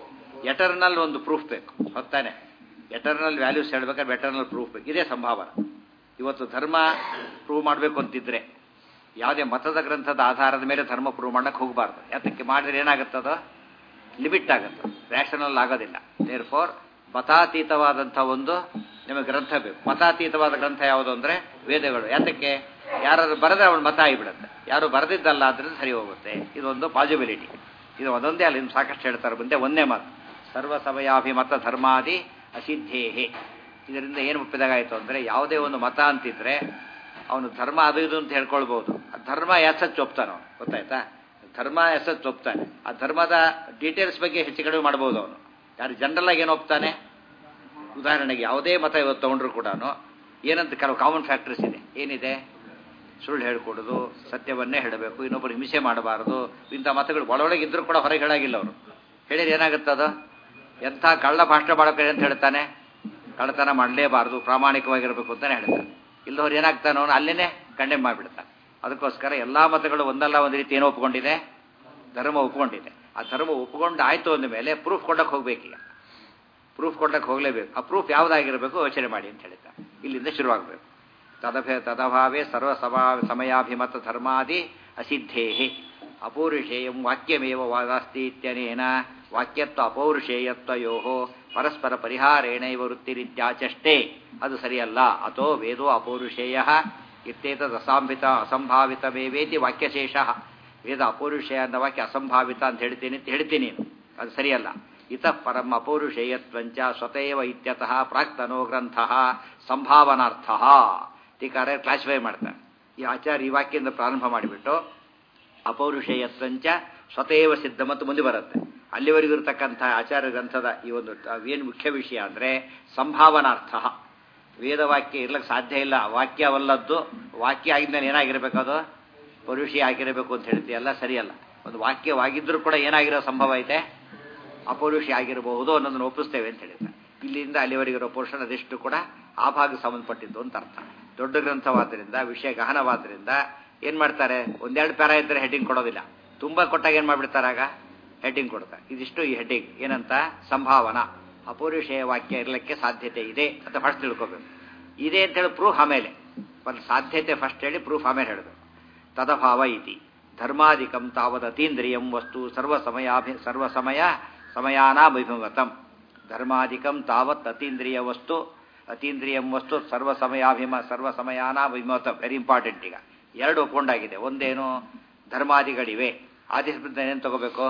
ಎಟರ್ನಲ್ ಒಂದು ಪ್ರೂಫ್ ಬೇಕು ಹೊತ್ತಾನೆ ಎಟರ್ನಲ್ ವ್ಯಾಲ್ಯೂಸ್ ಹೇಳ್ಬೇಕಾದ್ರೆ ಎಟರ್ನಲ್ ಪ್ರೂಫ್ ಬೇಕು ಇದೇ ಸಂಭಾವನೆ ಇವತ್ತು ಧರ್ಮ ಪ್ರೂವ್ ಮಾಡಬೇಕು ಅಂತಿದ್ರೆ ಯಾವುದೇ ಮತದ ಗ್ರಂಥದ ಆಧಾರದ ಮೇಲೆ ಧರ್ಮ ಪ್ರೂವ್ ಮಾಡಕ್ಕೆ ಹೋಗಬಾರ್ದು ಯಾತಕ್ಕೆ ಮಾಡಿದ್ರೆ ಏನಾಗುತ್ತದ ಲಿಮಿಟ್ ಆಗುತ್ತೆ ರ್ಯಾಷನಲ್ ಆಗೋದಿಲ್ಲ ದೇರ್ ಫೋರ್ ಮತಾತೀತವಾದಂಥ ಒಂದು ನಿಮಗೆ ಗ್ರಂಥ ಬೇಕು ಮತಾತೀತವಾದ ಗ್ರಂಥ ಯಾವುದು ಅಂದರೆ ವೇದಗಳು ಯಾತಕ್ಕೆ ಯಾರಾದ್ರು ಬರೆದ್ರೆ ಅವನು ಮತ ಆಗಿಬಿಡುತ್ತೆ ಯಾರು ಬರೆದಿದ್ದಲ್ಲ ಆದ್ರಿಂದ ಸರಿ ಹೋಗುತ್ತೆ ಇದೊಂದು ಪಾಸಿಬಿಲಿಟಿ ಇದು ಒಂದೊಂದೇ ಅಲ್ಲ ಇನ್ನು ಸಾಕಷ್ಟು ಹೇಳ್ತಾರೆ ಮುಂದೆ ಒಂದೇ ಮಾತು ಸರ್ವ ಸಮಯಾಭಿಮತ ಧರ್ಮಾದಿ ಅಸಿದ್ಧೇಹೆ ಇದರಿಂದ ಏನು ಒಪ್ಪಿದಾಗಾಯಿತು ಅಂದರೆ ಯಾವುದೇ ಒಂದು ಮತ ಅಂತಿದ್ರೆ ಅವನು ಧರ್ಮ ಅದು ಇದು ಅಂತ ಹೇಳ್ಕೊಳ್ಬೋದು ಆ ಧರ್ಮ ಎಸತ್ ಒಪ್ತಾನೆ ಅವನು ಗೊತ್ತಾಯ್ತಾ ಧರ್ಮ ಎಸತ್ ಒಪ್ತಾನೆ ಆ ಧರ್ಮದ ಡೀಟೇಲ್ಸ್ ಬಗ್ಗೆ ಹೆಚ್ಚು ಕಡಿಮೆ ಮಾಡ್ಬೋದು ಅವನು ಯಾರು ಜನರಲ್ ಆಗಿ ಏನು ಒಪ್ತಾನೆ ಉದಾಹರಣೆಗೆ ಯಾವುದೇ ಮತ ಇವತ್ತು ತಗೊಂಡ್ರು ಕೂಡ ಏನಂತ ಕೆಲವು ಕಾಮನ್ ಫ್ಯಾಕ್ಟರ್ಸ್ ಇದೆ ಏನಿದೆ ಸುಳ್ಳು ಹೇಳ್ಕೊಡೋದು ಸತ್ಯವನ್ನೇ ಹೇಳಬೇಕು ಇನ್ನೊಬ್ಬರು ಹಿಂಸೆ ಮಾಡಬಾರದು ಇಂಥ ಮತಗಳು ಒಳೊಳಗೆ ಇದ್ರೂ ಕೂಡ ಹೊರಗೆ ಹೇಳಾಗಿಲ್ಲ ಅವರು ಹೇಳಿದ್ರೆ ಏನಾಗುತ್ತದು ಎಂಥ ಕಳ್ಳ ಭಾಷಣ ಮಾಡೋಕೆ ಅಂತ ಹೇಳ್ತಾನೆ ಕಳ್ಳತನ ಮಾಡಲೇಬಾರದು ಪ್ರಾಮಾಣಿಕವಾಗಿರಬೇಕು ಅಂತಾನೆ ಹೇಳ್ತಾನೆ ಇಲ್ಲದವ್ರು ಏನಾಗ್ತಾನೋ ಅವನು ಅಲ್ಲೇನೆ ಕಂಡೆಮ್ ಮಾಡಿಬಿಡ್ತಾನೆ ಅದಕ್ಕೋಸ್ಕರ ಎಲ್ಲ ಮತಗಳು ಒಂದಲ್ಲ ಒಂದು ರೀತಿ ಏನೋ ಒಪ್ಕೊಂಡಿದೆ ಧರ್ಮ ಒಪ್ಕೊಂಡಿದೆ ಆ ಧರ್ಮ ಒಪ್ಕೊಂಡು ಆಯ್ತು ಅಂದ ಮೇಲೆ ಪ್ರೂಫ್ ಕೊಡಕ್ಕೆ ಹೋಗ್ಬೇಕೀಗ ಪ್ರೂಫ್ ಕೊಡಕ್ಕೆ ಹೋಗಲೇಬೇಕು ಆ ಪ್ರೂಫ್ ಯಾವುದಾಗಿರಬೇಕು ಯೋಚನೆ ಮಾಡಿ ಅಂತ ಹೇಳ್ತಾರೆ ಇಲ್ಲಿಂದ ಶುರುವಾಗಬೇಕು ತದಭೆ ತದಭಾವೇ ಸರ್ವ ಸಭಾ ಸಮಯಾಭಿಮತ ಧರ್ಮಾದಿ ಅಸಿದ್ಧೇಹಿ ಅಪೌರುಷೇಯಂ ವಾಕ್ಯಮೇವ ವಾದಾಸ್ತಿ ಇತ್ಯನೇನ ವಾಕ್ಯತ್ವ ಅಪೌರುಷೇಯತ್ವಯೋ ಪರಸ್ಪರ ಪರಿಹಾರೇಣೈವ ವೃತ್ತಿರಿತ್ಯಾಚಷ್ಟೇ ಅದು ಸರಿಯಲ್ಲ ಅಥೋ ವೇದೋ ಅಪೌರುಷೇಯ ಇತ್ಯೇತದ್ ಅಸಂಭಿತ ಅಸಂಭಾವಿತಮೇವೇತಿ ವಾಕ್ಯಶೇಷ ವೇದ ಅಪೌರುಷೇಯ ಅನ್ನೋ ವಾಕ್ಯ ಅಸಂಭಾವಿತ ಅಂತ ಹೇಳ್ತೀನಿ ಅಂತ ಹೇಳ್ತೀನಿ ಅದು ಸರಿಯಲ್ಲ ಇತಃ ಪರಂ ಅಪೌರುಷೇಯತ್ವಂಚ ಸ್ವತೇವ ಇತ್ಯತಃ ಪ್ರಾಕ್ತನೋ ಗ್ರಂಥ ಸಂಭಾವನಾರ್ಥ ಟೀಕಾರ ಕ್ಲಾಸಿಫೈ ಮಾಡ್ತಾರೆ ಈ ಆಚಾರ್ಯ ಈ ವಾಕ್ಯದಿಂದ ಪ್ರಾರಂಭ ಮಾಡಿಬಿಟ್ಟು ಅಪೌರುಷೇಯತ್ವಂಚ ಸ್ವತೇವ ಸಿದ್ಧ ಮತ್ತು ಮುಂದೆ ಬರುತ್ತೆ ಅಲ್ಲಿವರೆಗೂ ಇರತಕ್ಕಂಥ ಆಚಾರ್ಯ ಗ್ರಂಥದ ಈ ಒಂದು ಏನು ಮುಖ್ಯ ವಿಷಯ ಅಂದರೆ ಸಂಭಾವನಾರ್ಥ ವೇದವಾಕ್ಯ ಇರ್ಲಿಕ್ಕೆ ಸಾಧ್ಯ ಇಲ್ಲ ವಾಕ್ಯವಲ್ಲದ್ದು ವಾಕ್ಯ ಆಗಿದ್ಮೇಲೆ ಏನಾಗಿರ್ಬೇಕು ಅದು ಪರುಷಿ ಆಗಿರಬೇಕು ಅಂತ ಹೇಳ್ತೀಯಲ್ಲ ಸರಿಯಲ್ಲ ಒಂದು ವಾಕ್ಯವಾಗಿದ್ದರೂ ಕೂಡ ಏನಾಗಿರೋ ಸಂಭವ ಐತೆ ಅಪೌರುಷಿ ಆಗಿರಬಹುದು ಅನ್ನೋದನ್ನು ಒಪ್ಪಿಸ್ತೇವೆ ಅಂತ ಹೇಳಿದ್ದಾರೆ ಇಲ್ಲಿಂದ ಅಲ್ಲಿವರೆಗಿರೋ ಪೋರ್ಷನ್ ಅದೆಷ್ಟು ಕೂಡ ಆ ಭಾಗಕ್ಕೆ ಸಂಬಂಧಪಟ್ಟಿದ್ದು ಅಂತ ಅರ್ಥ ದೊಡ್ಡ ಗ್ರಂಥವಾದ್ದರಿಂದ ವಿಷಯ ಗಹನವಾದ್ದರಿಂದ ಏನು ಮಾಡ್ತಾರೆ ಒಂದೆರಡು ಪ್ಯಾರ ಇದ್ದರೆ ಹೆಡ್ಡಿಂಗ್ ಕೊಡೋದಿಲ್ಲ ತುಂಬ ಕೊಟ್ಟಾಗ ಏನು ಮಾಡಿಬಿಡ್ತಾರೆ ಆಗ ಹೆಡ್ಡಿಂಗ್ ಕೊಡ್ತಾರೆ ಇದಿಷ್ಟು ಈ ಹೆಡ್ಡಿಂಗ್ ಏನಂತ ಸಂಭಾವನಾ ಅಪೌರುಷೇಯ ವಾಕ್ಯ ಇರಲಿಕ್ಕೆ ಸಾಧ್ಯತೆ ಇದೆ ಅಂತ ಫಸ್ಟ್ ತಿಳ್ಕೊಬೇಕು ಇದೆ ಅಂತ ಹೇಳಿ ಪ್ರೂಫ್ ಆಮೇಲೆ ಒಂದು ಸಾಧ್ಯತೆ ಫಸ್ಟ್ ಹೇಳಿ ಪ್ರೂಫ್ ಆಮೇಲೆ ಹೇಳಬೇಕು ತದಭಾವ ಇತಿ ಧರ್ಮಾಧಿಕಂ ತಾವದ ಅತೀಂದ್ರಿಯಂ ವಸ್ತು ಸರ್ವ ಸಮಯಾಭಿ ಸರ್ವ ಸಮಯ ಸಮಯಾನಾಭಿಮತಂ ಧರ್ಮಾಧಿಕಂ ತಾವತ್ ಅತೀಂದ್ರಿಯ ವಸ್ತು ಅತೀಂದ್ರಿಯಂ ವಸ್ತು ಸರ್ವ ಸಮಯಾಭಿಮ ಸರ್ವ ಸಮಯಾನಾಭಿಮತ ವೆರಿ ಇಂಪಾರ್ಟೆಂಟ್ ಈಗ ಎರಡು ಒಪ್ಕೊಂಡಾಗಿದೆ ಒಂದೇನು ಧರ್ಮಾದಿಗಳಿವೆ ಆದಿ ಶಬ್ದದಿಂದ ಏನು ತಗೋಬೇಕು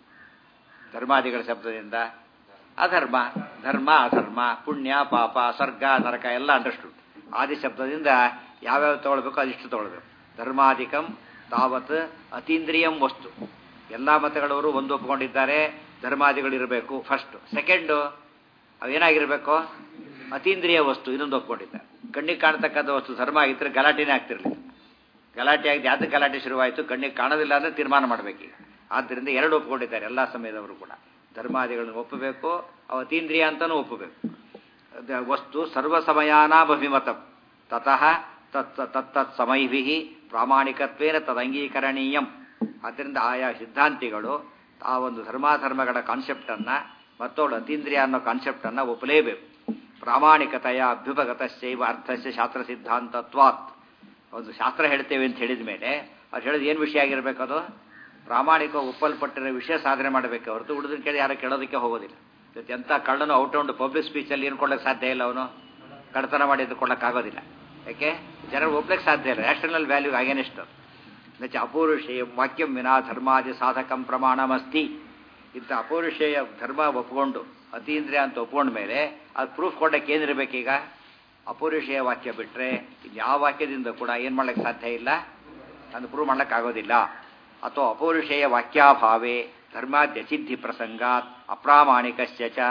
ಧರ್ಮಾದಿಗಳ ಶಬ್ದದಿಂದ ಅಧರ್ಮ ಧರ್ಮ ಅಧರ್ಮ ಪುಣ್ಯ ಪಾಪ ಸ್ವರ್ಗ ನರಕ ಎಲ್ಲ ಅಂಡರ್ಸ್ಟುಡ್ ಆದಿ ಶಬ್ದದಿಂದ ಯಾವ್ಯಾವ ತಗೊಳ್ಬೇಕು ಅದಿಷ್ಟು ತಗೊಳ್ಬೇಕು ಧರ್ಮಾಧಿಕಂ ತಾವತ್ ಅತೀಂದ್ರಿಯಂ ವಸ್ತು ಎಲ್ಲ ಮತಗಳವರು ಒಂದು ಒಪ್ಕೊಂಡಿದ್ದಾರೆ ಧರ್ಮಾದಿಗಳಿರಬೇಕು ಫಸ್ಟ್ ಸೆಕೆಂಡು ಅವೇನಾಗಿರಬೇಕು ಅತೀಂದ್ರಿಯ ವಸ್ತು ಇನ್ನೊಂದು ಒಪ್ಕೊಂಡಿದ್ದಾರೆ ಕಣ್ಣಿಗೆ ಕಾಣ್ತಕ್ಕಂಥ ವಸ್ತು ಧರ್ಮ ಆಗಿದ್ದರೆ ಗಲಾಟೆನೇ ಆಗ್ತಿರ್ಲಿಲ್ಲ ಗಲಾಟೆ ಆಗಿದೆ ಯಾವ್ದು ಗಲಾಟೆ ಶುರುವಾಯಿತು ಕಣ್ಣಿಗೆ ಕಾಣೋದಿಲ್ಲ ಅಂದರೆ ತೀರ್ಮಾನ ಮಾಡಬೇಕೀಗ ಆದ್ದರಿಂದ ಎರಡು ಒಪ್ಕೊಂಡಿದ್ದಾರೆ ಎಲ್ಲ ಸಮಯದವರು ಕೂಡ ಧರ್ಮಾದಿಗಳನ್ನು ಒಪ್ಪಬೇಕು ಅವ ಅತೀಂದ್ರಿಯ ಅಂತಲೂ ಒಪ್ಪಬೇಕು ಅದ ವಸ್ತು ಸರ್ವ ಸಮಯಾನಾಭಿಮತಂ ತತಃ ತತ್ ತತ್ತತ್ ಸಮೈಭಿ ಪ್ರಾಮಾಣಿಕತ್ವೇನ ತದಂಗೀಕರಣೀಯಂ ಆದ್ದರಿಂದ ಆಯಾ ಸಿದ್ಧಾಂತಿಗಳು ಆ ಒಂದು ಧರ್ಮಾಧರ್ಮಗಳ ಕಾನ್ಸೆಪ್ಟನ್ನು ಮತ್ತೊಂದು ಅತೀಂದ್ರಿಯ ಅನ್ನೋ ಕಾನ್ಸೆಪ್ಟನ್ನು ಒಪ್ಪಲೇಬೇಕು ಪ್ರಾಮಾಣಿಕತೆಯ ಅಭ್ಯುಪಗತಶ್ಚೈವ ಅರ್ಥಸ್ಯ ಶಾಸ್ತ್ರ ಸಿದ್ಧಾಂತತ್ವಾತ್ ಒಂದು ಶಾಸ್ತ್ರ ಹೇಳ್ತೇವೆ ಅಂತ ಹೇಳಿದ ಮೇಲೆ ಅದು ಹೇಳಿದ ಏನು ವಿಷಯ ಆಗಿರಬೇಕು ಅದು ಪ್ರಾಮಾಣಿಕ ಒಪ್ಪಲ್ಪಟ್ಟಿರೋ ವಿಷಯ ಸಾಧನೆ ಮಾಡಬೇಕು ಹೊರತು ಉಳಿದನ್ನ ಕೇಳಿ ಯಾರು ಕೇಳೋದಕ್ಕೆ ಹೋಗೋದಿಲ್ಲ ಇವತ್ತು ಎಂಥ ಕಳ್ಳನು ಔಟ್ ಔಂಡ್ ಪಬ್ಲಿಕ್ ಸ್ಪೀಚಲ್ಲಿ ಏನು ಕೊಡೋಕ್ಕೆ ಸಾಧ್ಯ ಇಲ್ಲ ಅವನು ಕಡತನ ಮಾಡಿದ್ದು ಕೊಡೋಕ್ಕಾಗೋದಿಲ್ಲ ಯಾಕೆ ಜನರು ಒಪ್ಲಿಕ್ಕೆ ಸಾಧ್ಯ ಇಲ್ಲ ನ್ಯಾಷನಲ್ ವ್ಯಾಲ್ಯೂ ಆಗೇನೆಸ್ಟ್ ನಚ ಅಪೌರುಷೇಯ ವಾಕ್ಯಂ ವಿನಾ ಧರ್ಮಾದಿ ಸಾಧಕಂ ಪ್ರಮಾಣಮಸ್ತಿ ಇಂಥ ಅಪೌರುಷೇಯ ಧರ್ಮ ಒಪ್ಕೊಂಡು ಅತೀಂದ್ರಿಯ ಅಂತ ಒಪ್ಕೊಂಡ ಮೇಲೆ ಅದು ಪ್ರೂಫ್ ಕೊಡಕ್ಕೆ ಏನಿರಬೇಕೀಗ ಅಪೌರುಷೇಯ ವಾಕ್ಯ ಬಿಟ್ಟರೆ ಯಾವ ವಾಕ್ಯದಿಂದ ಕೂಡ ಏನು ಮಾಡ್ಲಿಕ್ಕೆ ಸಾಧ್ಯ ಇಲ್ಲ ಅದು ಪ್ರೂವ್ ಮಾಡ್ಲಿಕ್ಕಾಗೋದಿಲ್ಲ ಅಥವಾ ಅಪೌರುಷೇಯ ವಾಕ್ಯಾಭಾವೇ ಧರ್ಮಾದ್ಯಸಿದ್ಧಿ ಪ್ರಸಂಗಾತ್ ಅಪ್ರಾಮಾಣಿಕಸ್ಯ ಚ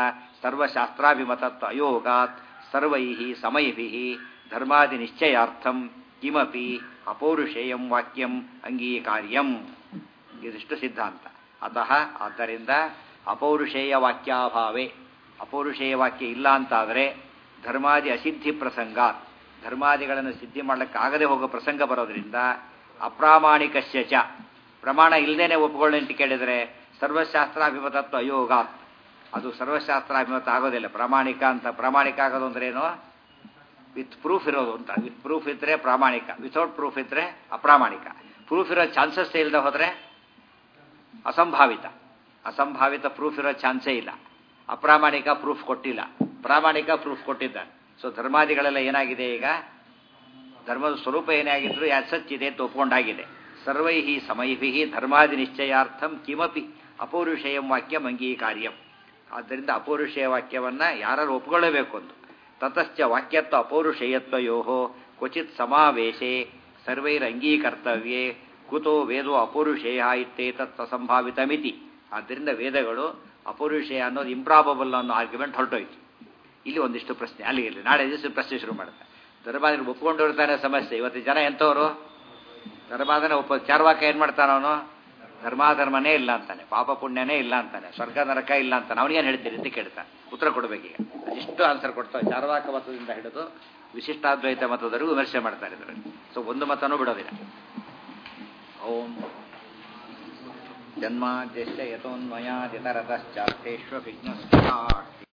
ಸರ್ವಶಾಸ್ತ್ರಾಭಿಮತತ್ವ ಅಯೋಗಾತ್ ಸರ್ವೈ ಸಮೈಭಿ ಧರ್ಮಾದಿ ನಿಶ್ಚಯಾರ್ಥಂ ಕಿಮಪಿ ಅಪೌರುಷೇಯಂ ವಾಕ್ಯಂ ಅಂಗೀಕಾರ್ಯಂ ಇದಿಷ್ಟು ಸಿದ್ಧಾಂತ ಅತಃ ಆದ್ದರಿಂದ ಅಪೌರುಷೇಯ ವಾಕ್ಯಾಭಾವೇ ಅಪೌರುಷೇಯ ವಾಕ್ಯ ಇಲ್ಲ ಅಂತಾದರೆ ಧರ್ಮಾದಿ ಅಸಿದ್ಧಿ ಪ್ರಸಂಗ ಧರ್ಮಾದಿಗಳನ್ನು ಸಿದ್ಧಿ ಮಾಡಲಿಕ್ಕೆ ಆಗದೆ ಹೋಗೋ ಪ್ರಸಂಗ ಬರೋದ್ರಿಂದ ಅಪ್ರಾಮಾಣಿಕಸ್ಯ ಚ ಪ್ರಮಾಣ ಇಲ್ಲದೇನೆ ಒಪ್ಕೊಳ್ಳಿ ಅಂತ ಕೇಳಿದರೆ ಸರ್ವಶಾಸ್ತ್ರಾಭಿಮತತ್ವ ಅಯೋಗ ಅದು ಸರ್ವಶಾಸ್ತ್ರಾಭಿಮತ ಆಗೋದಿಲ್ಲ ಪ್ರಾಮಾಣಿಕ ಅಂತ ಪ್ರಾಮಾಣಿಕ ಆಗೋದು ಅಂದ್ರೆ ಏನು ವಿತ್ ಪ್ರೂಫ್ ಇರೋದು ಅಂತ ವಿತ್ ಪ್ರೂಫ್ ಇದ್ರೆ ಪ್ರಾಮಾಣಿಕ ವಿತೌಟ್ ಪ್ರೂಫ್ ಇದ್ರೆ ಅಪ್ರಾಮಾಣಿಕ ಪ್ರೂಫ್ ಇರೋ ಚಾನ್ಸಸ್ ಇಲ್ಲದೆ ಹೋದ್ರೆ ಅಸಂಭಾವಿತ ಅಸಂಭಾವಿತ ಪ್ರೂಫ್ ಇರೋ ಚಾನ್ಸೇ ಇಲ್ಲ ಅಪ್ರಾಮಾಣಿಕ ಪ್ರೂಫ್ ಕೊಟ್ಟಿಲ್ಲ ಪ್ರಾಮಾಣಿಕ ಪ್ರೂಫ್ ಕೊಟ್ಟಿದ್ದಾನೆ ಸೊ ಧರ್ಮಾದಿಗಳೆಲ್ಲ ಏನಾಗಿದೆ ಈಗ ಧರ್ಮದ ಸ್ವರೂಪ ಏನೇ ಆಗಿದ್ರು ಸಚ್ಚಿದೆ ಅಂತ ಒಪ್ಕೊಂಡಾಗಿದೆ ಸರ್ವೈ ಸಮೈಭಿ ಧರ್ಮಾದಿ ನಿಶ್ಚಯಾರ್ಥಂ ಕಿಮಪಿ ಅಪೌರುಷೇಯಂ ವಾಕ್ಯಂ ಅಂಗೀಕಾರ್ಯಂ ಆದ್ದರಿಂದ ಅಪೌರುಷೇಯ ವಾಕ್ಯವನ್ನ ಯಾರು ಒಪ್ಕೊಳ್ಳಬೇಕು ಅಂತ ತತಶ್ಚ ವಾಕ್ಯತ್ವ ಅಪೌರುಷೇಯತ್ವಯೋ ಕ್ವಚಿತ್ ಸಮಾವೇಶೆ ಸರ್ವೈರಂಗೀಕರ್ತವ್ಯೇ ಕುತೋ ವೇದೋ ಅಪೌರುಷೇಯ ಇತ್ತೇತತ್ವ ಸಂಭಾವಿತಮಿತಿ ಆದ್ದರಿಂದ ವೇದಗಳು ಅಪೌರುಷೇಯ ಅನ್ನೋದು ಇಂಪ್ರಾಬಬಲ್ ಅನ್ನೋ ಆರ್ಗ್ಯುಮೆಂಟ್ ಹೊರಟೋಯ್ತು ಇಲ್ಲಿ ಒಂದಿಷ್ಟು ಪ್ರಶ್ನೆ ಅಲ್ಲಿ ಇಲ್ಲಿ ನಾಳೆ ದಿವಸ ಪ್ರಶ್ನೆ ಶುರು ಮಾಡುತ್ತೆ ಧರ್ಮಾದನ ಒಪ್ಕೊಂಡಿರ್ತಾನೆ ಸಮಸ್ಯೆ ಇವತ್ತು ಜನ ಎಂಥವ್ರು ಧರ್ಮಾದನ ಒಪ್ಪ ಚಾರ್ವಾಕ ಏನು ಮಾಡ್ತಾನೆ ಅವನು ಧರ್ಮಾಧರ್ಮನೇ ಇಲ್ಲ ಅಂತಾನೆ ಪಾಪ ಪುಣ್ಯನೇ ಇಲ್ಲ ಅಂತಾನೆ ಸ್ವರ್ಗ ನರಕ ಇಲ್ಲ ಅಂತಾನೆ ಅವನಿಗೇನು ಹೇಳ್ತೀರಿ ಅಂತ ಕೇಳ್ತಾನೆ ಉತ್ತರ ಕೊಡಬೇಕೀಗ ಇಷ್ಟು ಆನ್ಸರ್ ಕೊಡ್ತಾವೆ ಚಾರ್ವಾಕ ಮತದಿಂದ ಹಿಡಿದು ವಿಶಿಷ್ಟಾದ್ವೈತ ಮತದವರೆಗೂ ವಿಮರ್ಶೆ ಮಾಡ್ತಾರೆ ಇದರಲ್ಲಿ ಸೊ ಒಂದು ಮತನೂ ಬಿಡೋದಿಲ್ಲ ಓಂ ಜನ್ಮಾದ್ಯಶ್ಚ ಯತೋನ್ಮಯಾದಿತರತಶ್ಚಾರ್ಥೇಶ್ವ ವಿಘ್ನಸ್ಯಾಟ್